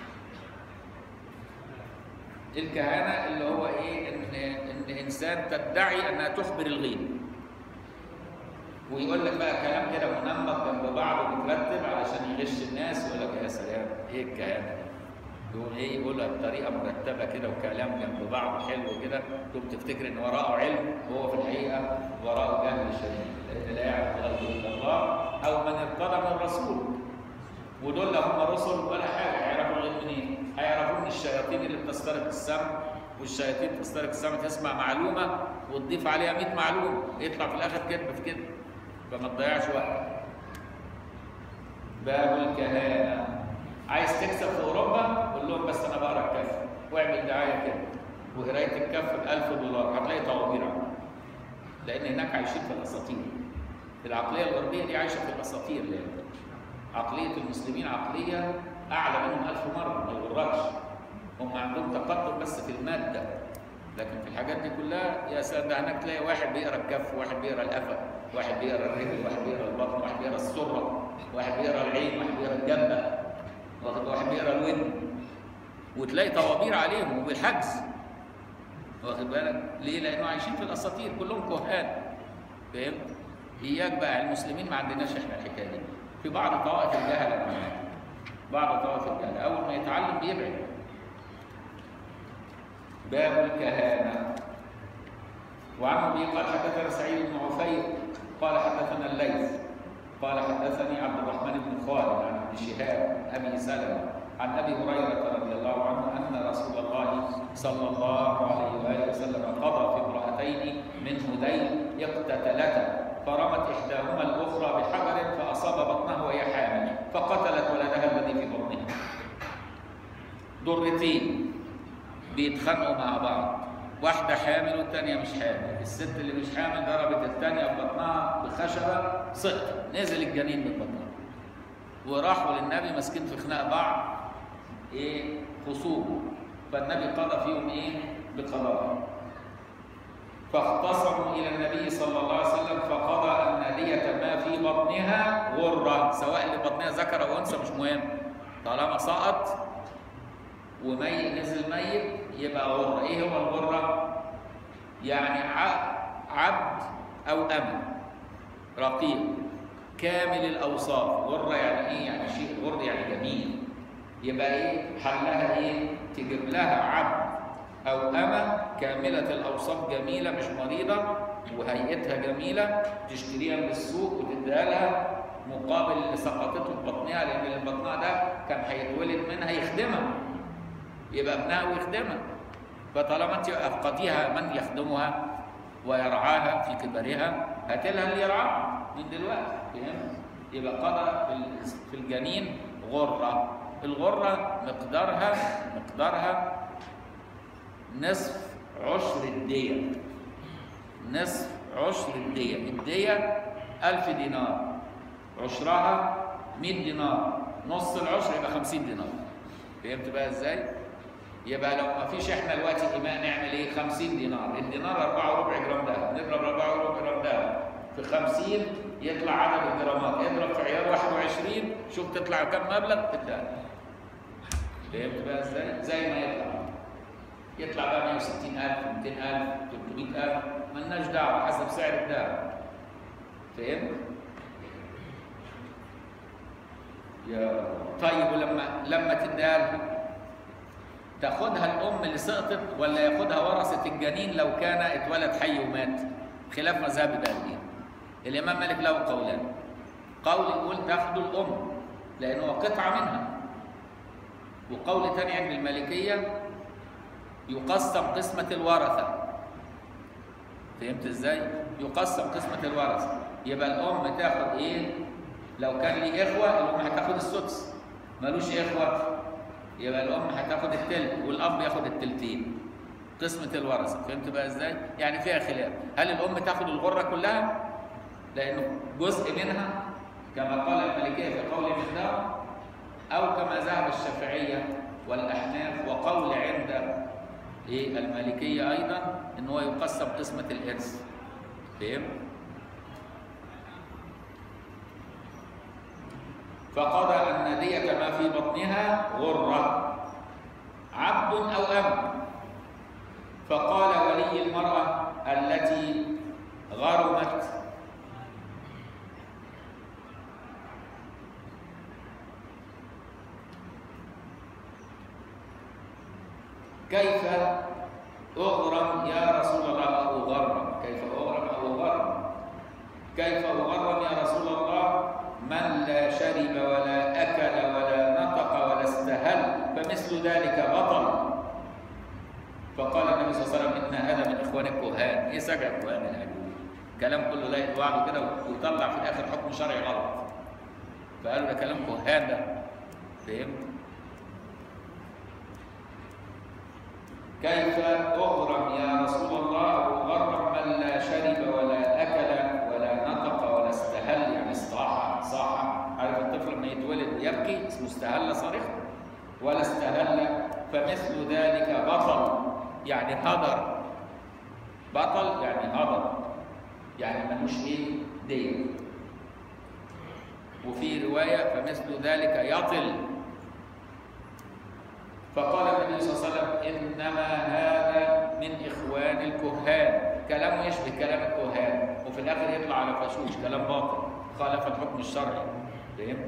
الكهانه اللي هو ايه ان ان انسان تدعي انها تخبر الغيب ويقول لك بقى كلام كده منمق جنب بعض ومترتب علشان يغش الناس ويقول لك يا سلام ايه الكهانه دي؟ يقول ايه يقولها بطريقه مرتبه كده وكلام جنب بعض حلو كده تقوم تفتكر ان وراءه علم وهو في الحقيقه وراءه جهل شديد لان لا يعرف الغيب الا الله او من ارتضى من الرسول ودول لا هم رسل ولا حاجه هيعرفوا الغيب منين؟ هيعرفوا من الشياطين اللي بتسترق السمع والشياطين بتسترق السمع تسمع معلومه وتضيف عليها 100 معلومه يطلع في الاخر كذب في كذب فما تضيعش وقت باب الكهانه عايز تكسب في اوروبا قول لهم بس انا بقرا الكف واعمل دعايه كده وقرايه الكف ب 1000 دولار هتلاقي طوابير لان هناك عايشين في الاساطير العقليه الغربيه دي عايشه في الاساطير لان عقليه المسلمين عقليه اعلى منهم ألف مره ما يغركش هم عندهم تقدم بس في الماده لكن في الحاجات دي كلها يا سلام ده هناك تلاقي واحد بيقرا الكف واحد بيقرا القفا واحد بيقرا الرجل واحد بيقرا البطن واحد بيقرا السره واحد بيقرا العين واحد بيقرا الجنبه واخد واحد بيقرا الودن وتلاقي طوابير عليهم وبالحجز واخد بالك ليه؟ لانه عايشين في الاساطير كلهم كهان فهمت؟ اياك بقى المسلمين ما عندناش احنا الحكايه دي في بعض طوائف الجهله كمان بعض طوائف الجهله اول ما يتعلم بيبعد باب الكهانه وعن ابي قال حدثنا سعيد بن عفير قال حدثنا الليث قال حدثني عبد الرحمن بن خالد عن ابن شهاب ابي سلمه عن ابي هريره رضي الله عنه ان رسول الله صلى الله عليه واله وسلم قضى في امراتين من هذيل اقتتلتا فرمت احداهما الاخرى بحجر فاصاب بطنها وهي حامل فقتلت ولدها الذي في بطنها ضرتين بيتخانقوا مع بعض واحدة حامل والتانية مش حامل الست اللي مش حامل ضربت التانية في بطنها بخشبة سقط نزل الجنين من بطنها وراحوا للنبي ماسكين في خناق بعض ايه خصوم فالنبي قضى فيهم ايه بقضاء فاختصموا الى النبي صلى الله عليه وسلم فقضى ان دية ما في بطنها غرة سواء اللي بطنها ذكر او انثى مش مهم طالما سقط وميت نزل ميت يبقى غرة ايه هو الغرة يعني عبد او ام رقيق كامل الاوصاف غرة يعني ايه يعني شيء غر يعني جميل يبقى ايه حلها ايه تجيب لها عبد او امه كامله الاوصاف جميله مش مريضه وهيئتها جميله تشتريها من السوق وتديها لها مقابل اللي سقطته في بطنها لان اللي بطنها ده كان هيتولد منها يخدمها يبقى ابنها ويخدمها فطالما انت افقديها من يخدمها ويرعاها في كبرها هات لها اللي يرعاها من دلوقتي فهمت؟ يبقى قضى في الجنين غره الغره مقدارها مقدارها نصف عشر الدية نصف عشر الدية الدية ألف دينار عشرها 100 دينار نص العشر يبقى 50 دينار فهمت بقى ازاي؟ يبقى لو ما فيش احنا دلوقتي ايمان نعمل ايه؟ 50 دينار، الدينار 4 وربع جرام دهب، نضرب 4 وربع جرام دهب في 50 يطلع عدد الجرامات، اضرب في عيار 21 شوف تطلع كم مبلغ تديها. فهمت بقى ازاي؟ زي ما يطلع. يطلع بقى 160000 200000 300000 مالناش دعوه حسب سعر الذهب. فهمت؟ يا طيب ولما لما تديها لها تاخدها الام اللي سقطت ولا ياخدها ورثه الجنين لو كان اتولد حي ومات خلاف مذهب الباقيين الامام مالك له قولان قول يقول تاخده الام لانه قطعه منها وقول ثاني عند المالكيه يقسم قسمه الورثه فهمت ازاي يقسم قسمه الورثه يبقى الام تاخد ايه لو كان لي اخوه الام هتاخد السدس ملوش اخوه يبقى الام هتاخد التلت والاب ياخد التلتين قسمة الورثة فهمت بقى ازاي؟ يعني فيها خلاف هل الام تاخد الغرة كلها؟ لانه جزء منها كما قال المالكية في قول مقدار أو كما ذهب الشافعية والأحناف وقول عند إيه المالكية أيضا إن هو يقسم قسمة الإرث فهم؟ فقضى أن دية ما في بطنها غرة عبد أو أم فقال ولي المرأة التي غرمت كيف أغرم يا رسول الله أو أغرم كيف أغرم أو أغرم كيف أغرم يا رسول الله من لا شرب ولا أكل ولا نطق ولا استهل فمثل ذلك بطل فقال النبي صلى الله عليه وسلم إن هذا من إخوان الكهان إيه سجع الكهان العجوز كلام كله لا يتوعد كده ويطلع في الآخر حكم شرعي غلط فقالوا ده كلام كهان ده فهمت؟ كيف أغرم يا رسول الله أغرم من لا شرب ولا أكل ولا نطق ولا استهل يعني صاح صاح عارف الطفل لما يتولد يبكي اسمه استهل صريخ ولا استهل فمثل ذلك بطل يعني هدر بطل يعني هدر يعني ملوش ايه دين وفي روايه فمثل ذلك يطل فقال النبي صلى الله عليه وسلم انما هذا من اخوان الكهان كلامه يشبه كلام الكهان وفي الاخر يطلع على فشوش كلام باطل خالف الحكم الشرعي فهم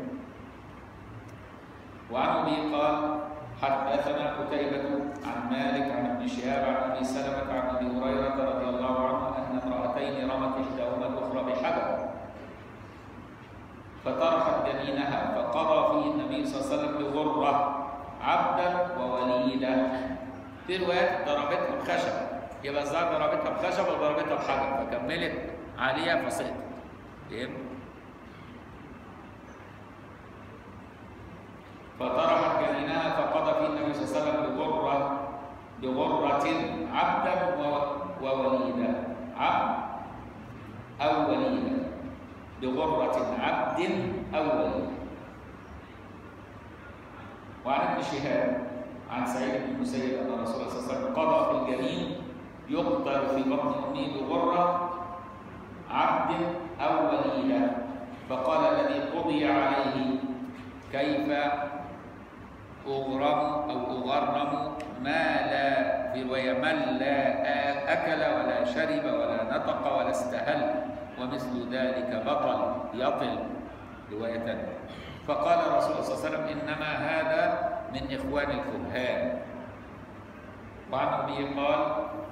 وعن ابي قال حدثنا قتيبة عن مالك عن ابن شهاب عن ابي سلمة عن ابي هريرة رضي الله عنه ان امرأتين رمت احداهما الاخرى بحجر فطرحت جنينها فقضى فيه النبي صلى الله عليه وسلم بغرة عبدا ووليدا في روايات ضربتها بخشب يبقى الظاهر ضربتها بخشب وضربتها بحجر فكملت عليها فسقطت فهمت؟ فطرحت جنينها فقضى فيه النبي صلى الله عليه وسلم بغرة بغرة عبدا ووليدا عبد أو وليدا بغرة عبد أو وليد وعن ابن شهاب عن سعيد بن المسيب أن رسول الله صلى الله عليه وسلم قضى في الجنين يقتل في بطن أمه بغرة عبد أو وليدا فقال الذي قضي عليه كيف أغرم أو أغرم ما لا في رواية من لا أكل ولا شرب ولا نطق ولا استهل ومثل ذلك بطل يطل رواية فقال الرسول صلى الله عليه وسلم إنما هذا من إخوان الكهان وعن أبي قال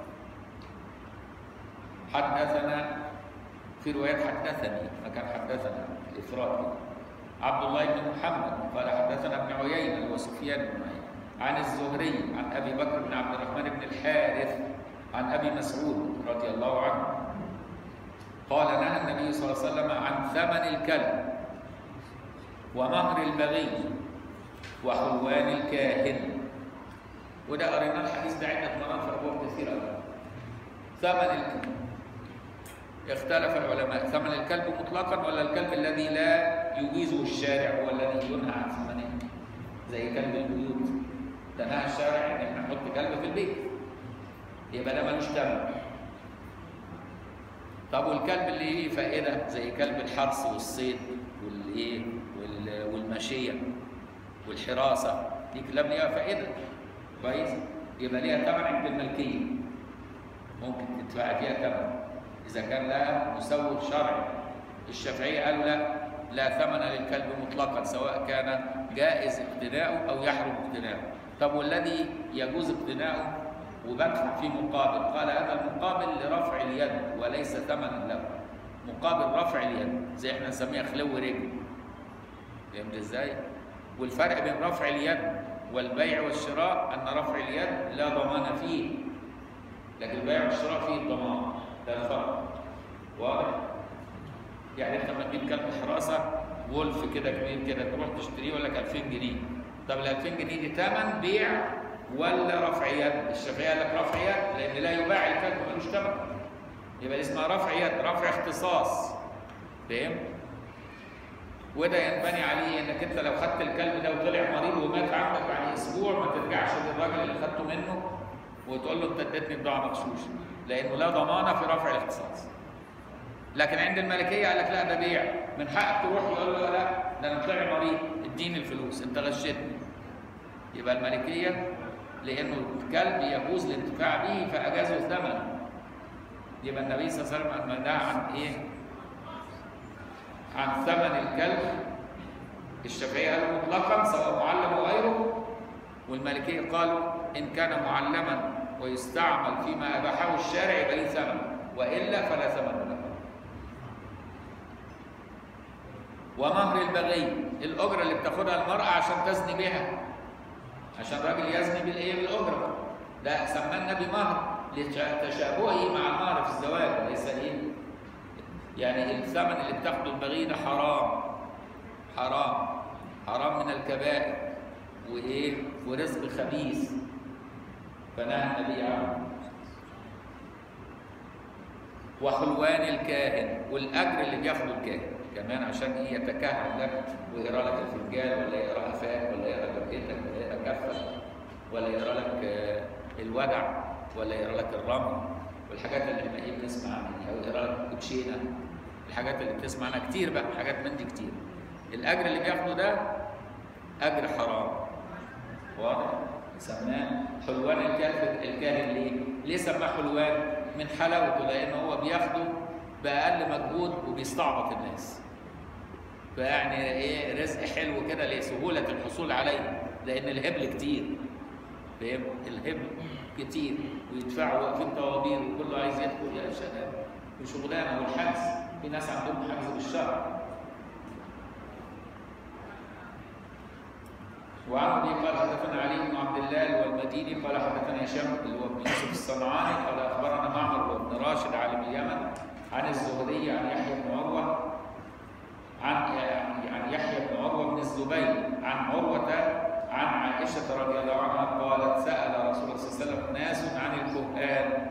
حدثنا في روايات حدثني فكان حدثنا الإفراد عبد الله بن محمد قال حدثنا ابن عيينة اللي هو سفيان بن عيينة عن الزهري عن أبي بكر بن عبد الرحمن بن الحارث عن أبي مسعود رضي الله عنه قال نهى النبي صلى الله عليه وسلم عن ثمن الكلب ومهر البغي وحلوان الكاهن وده قرينا الحديث ده عدة مرات في أبواب كثيرة أوي ثمن الكلب اختلف العلماء ثمن الكلب مطلقا ولا الكلب الذي لا يجيزه الشارع هو الذي ينهى عن ثمنه زي كلب البيوت ده نهى الشارع ان احنا نحط كلب في البيت يبقى ده ملوش ثمن طب والكلب اللي ليه فائده زي كلب الحرث والصيد والايه والماشيه والحراسه دي كلاب ليها فائده كويس يبقى ليها ثمن عند الملكيه ممكن تدفع فيها ثمن اذا كان لها مسوغ شرعي الشافعيه قالوا لا لا ثمن للكلب مطلقا سواء كان جائز اقتناؤه او يحرم اقتناؤه طب والذي يجوز اقتناؤه وبدفع فيه مقابل قال هذا المقابل لرفع اليد وليس ثمنا له مقابل رفع اليد زي احنا نسميها خلو رجل فهمت ازاي والفرق بين رفع اليد والبيع والشراء ان رفع اليد لا ضمان فيه لكن البيع والشراء فيه الضمان ده الفرق واضح يعني انت لما تجيب كلب حراسه وولف كده كبير كده تروح تشتريه يقول لك 2000 جنيه طب ال 2000 جنيه دي ثمن بيع ولا رفع يد؟ الشافعيه قال لك رفع يد لان لا يباع الكلب ملوش ثمن يبقى اسمها رفع يد رفع اختصاص فاهم؟ وده ينبني عليه انك انت لو خدت الكلب ده وطلع مريض ومات عندك بعد اسبوع ما ترجعش للراجل اللي خدته منه وتقول له انت اديتني بضاعه مغشوش لانه لا ضمانه في رفع الاختصاص لكن عند الملكيه قال لك لا ده بيع من حقك تروح يقول له لا ده انا طلع مريض اديني الفلوس انت غشتني يبقى الملكيه لانه الكلب يجوز الانتفاع به فاجازوا ثمنه يبقى النبي صلى الله عليه وسلم نهى عن ايه؟ عن ثمن الكلب الشافعيه قالوا مطلقا سواء معلم او غيره والمالكيه قالوا ان كان معلما ويستعمل فيما اباحه الشارع يبقى ليه ثمن والا فلا ثمن له. ومهر البغي الاجره اللي بتاخدها المراه عشان تزني بها عشان راجل يزني بالايه بالاجره ده سماه النبي مهر لتشابهه مع المهر في الزواج وليس ايه يعني الثمن اللي بتاخده البغي ده حرام حرام حرام من الكبائر وايه ورزق خبيث فنهى النبي عنه وحلوان الكاهن والاجر اللي بياخده الكاهن كمان عشان ايه يتكهن لك ويقرا لك الفنجان ولا يقرا قفاك ولا يقرا جبهتك ولا يقرا كفك ولا يقرا لك آه، الودع ولا يقرا لك الرمل والحاجات اللي احنا ايه بنسمع عنها او يقرا لك كوتشينه الحاجات اللي بتسمع عنها كتير بقى حاجات من دي كتير الاجر اللي بياخده ده اجر حرام واضح سماه حلوان الكاهن الكاهن ليه؟ ليه سماه حلوان؟ من حلاوته لان هو بياخده باقل مجهود وبيستعبط الناس. فيعني ايه رزق حلو كده لسهوله الحصول عليه لان الهبل كتير. فاهم؟ الهبل كتير ويدفعوا واقفين طوابير وكله عايز يدخل يا شباب وشغلانه والحجز في ناس عندهم حجز بالشهر وعن ابي قال حدثنا علي بن عبد الله والمديني قال حدثنا هشام اللي هو ابن يوسف الصنعاني قال اخبرنا معمر بن راشد عالم اليمن عن الزهري عن يحيى بن عروه عن عن يحيى بن عروه بن الزبير عن عروه عن عائشه رضي الله عنها قالت سال رسول الله صلى الله عليه وسلم ناس عن الكهان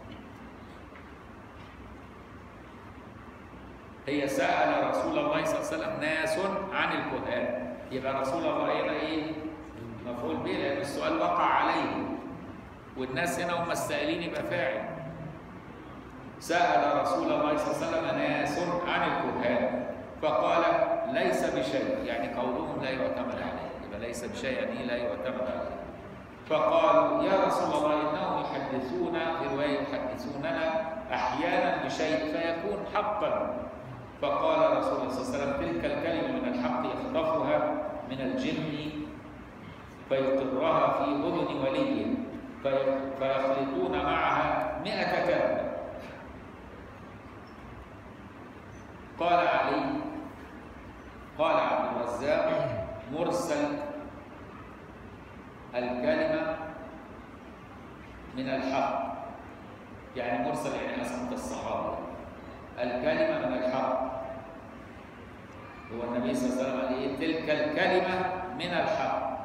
هي سأل رسول الله صلى الله عليه وسلم ناس عن الكهان يبقى رسول الله هنا ايه؟ مفعول به لأن السؤال وقع عليه والناس هنا هم السائلين يبقى فاعل سأل رسول الله صلى الله عليه وسلم ناس عن الكهان فقال ليس بشيء يعني قولهم لا يعتمد عليه يبقى ليس بشيء يعني لا يعتمد عليه فقالوا يا رسول الله انهم يحدثون في روايه يحدثوننا احيانا بشيء فيكون حقا فقال رسول الله صلى الله عليه وسلم تلك الكلمه من الحق يخطفها من الجن فيقرها في اذن وليه في- فيخلطون معها مئة كلمه قال علي قال عبد الرزاق مرسل الكلمة من الحق يعني مرسل يعني أسمة الصحابة الكلمة من الحق هو النبي صلى الله عليه وسلم قال إيه تلك الكلمة من الحق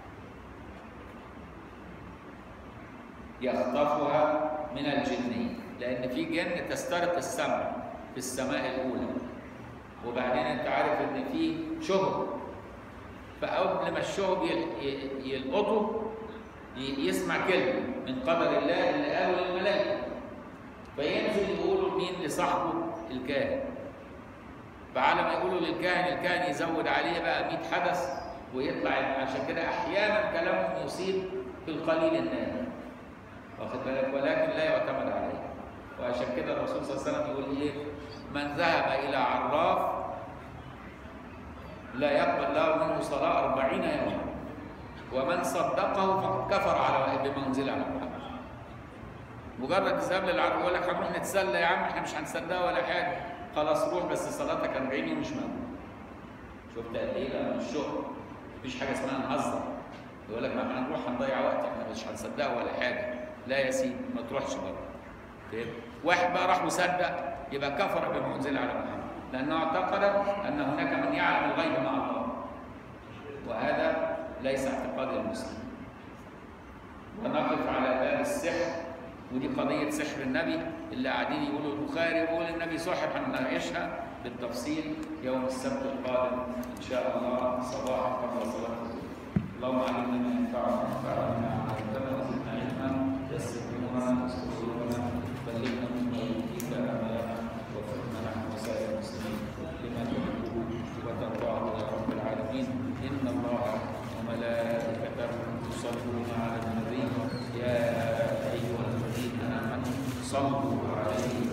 يخطفها من الجني لأن في جن تسترق السمع في السماء الأولى وبعدين أنت عارف إن في شهب فقبل ما الشهب يل- ي- يلقطه ي- يسمع كلمة من قدر الله اللي قاله للملائكة فينزل يقولوا لمين لصاحبه الكاهن فعلى ما يقولوا للكاهن الكاهن يزود عليه بقى 100 حدث ويطلع عشان كده احيانا كلامهم يصيب في القليل النادر واخد بالك ولكن لا يعتمد عليه وعشان كده الرسول صلى الله عليه وسلم يقول ايه من ذهب الى عراف لا يقبل له منه صلاة أربعين يوما ومن صدقه فقد كفر على بمنزل على محمد مجرد الذهاب للعرب يقول لك هنروح نتسلى يا عم احنا مش هنصدقها ولا حاجه خلاص روح بس صلاتك 40 يوم مش موجود شفت قد ايه بقى من الشغل مفيش حاجه اسمها نهزر يقول لك ما احنا هنروح هنضيع وقت احنا مش هنصدقها ولا حاجه لا يا سيدي ما تروحش بره فاهم؟ واحد بقى راح وصدق يبقى كفر بما انزل على محمد لانه اعتقد ان هناك من يعلم الغيب مع الله وهذا ليس اعتقاد المسلم ونقف على باب السحر ودي قضية سحر النبي اللي قاعدين يقولوا البخاري يقول النبي سحر هنناقشها بالتفصيل يوم السبت القادم إن شاء الله صباحا قبل صلاة الظهر اللهم علمنا ما ينفعنا وانفعنا ما علمتنا وزدنا علما يسر امورنا واستر قلوبنا بلغنا مما يؤتيك امالنا وفقنا نحن وسائر المسلمين لما تحبه وترضاه يا رب العالمين ان الله وملائكته يصلون على النبي يا ايها الذين امنوا صلوا عليه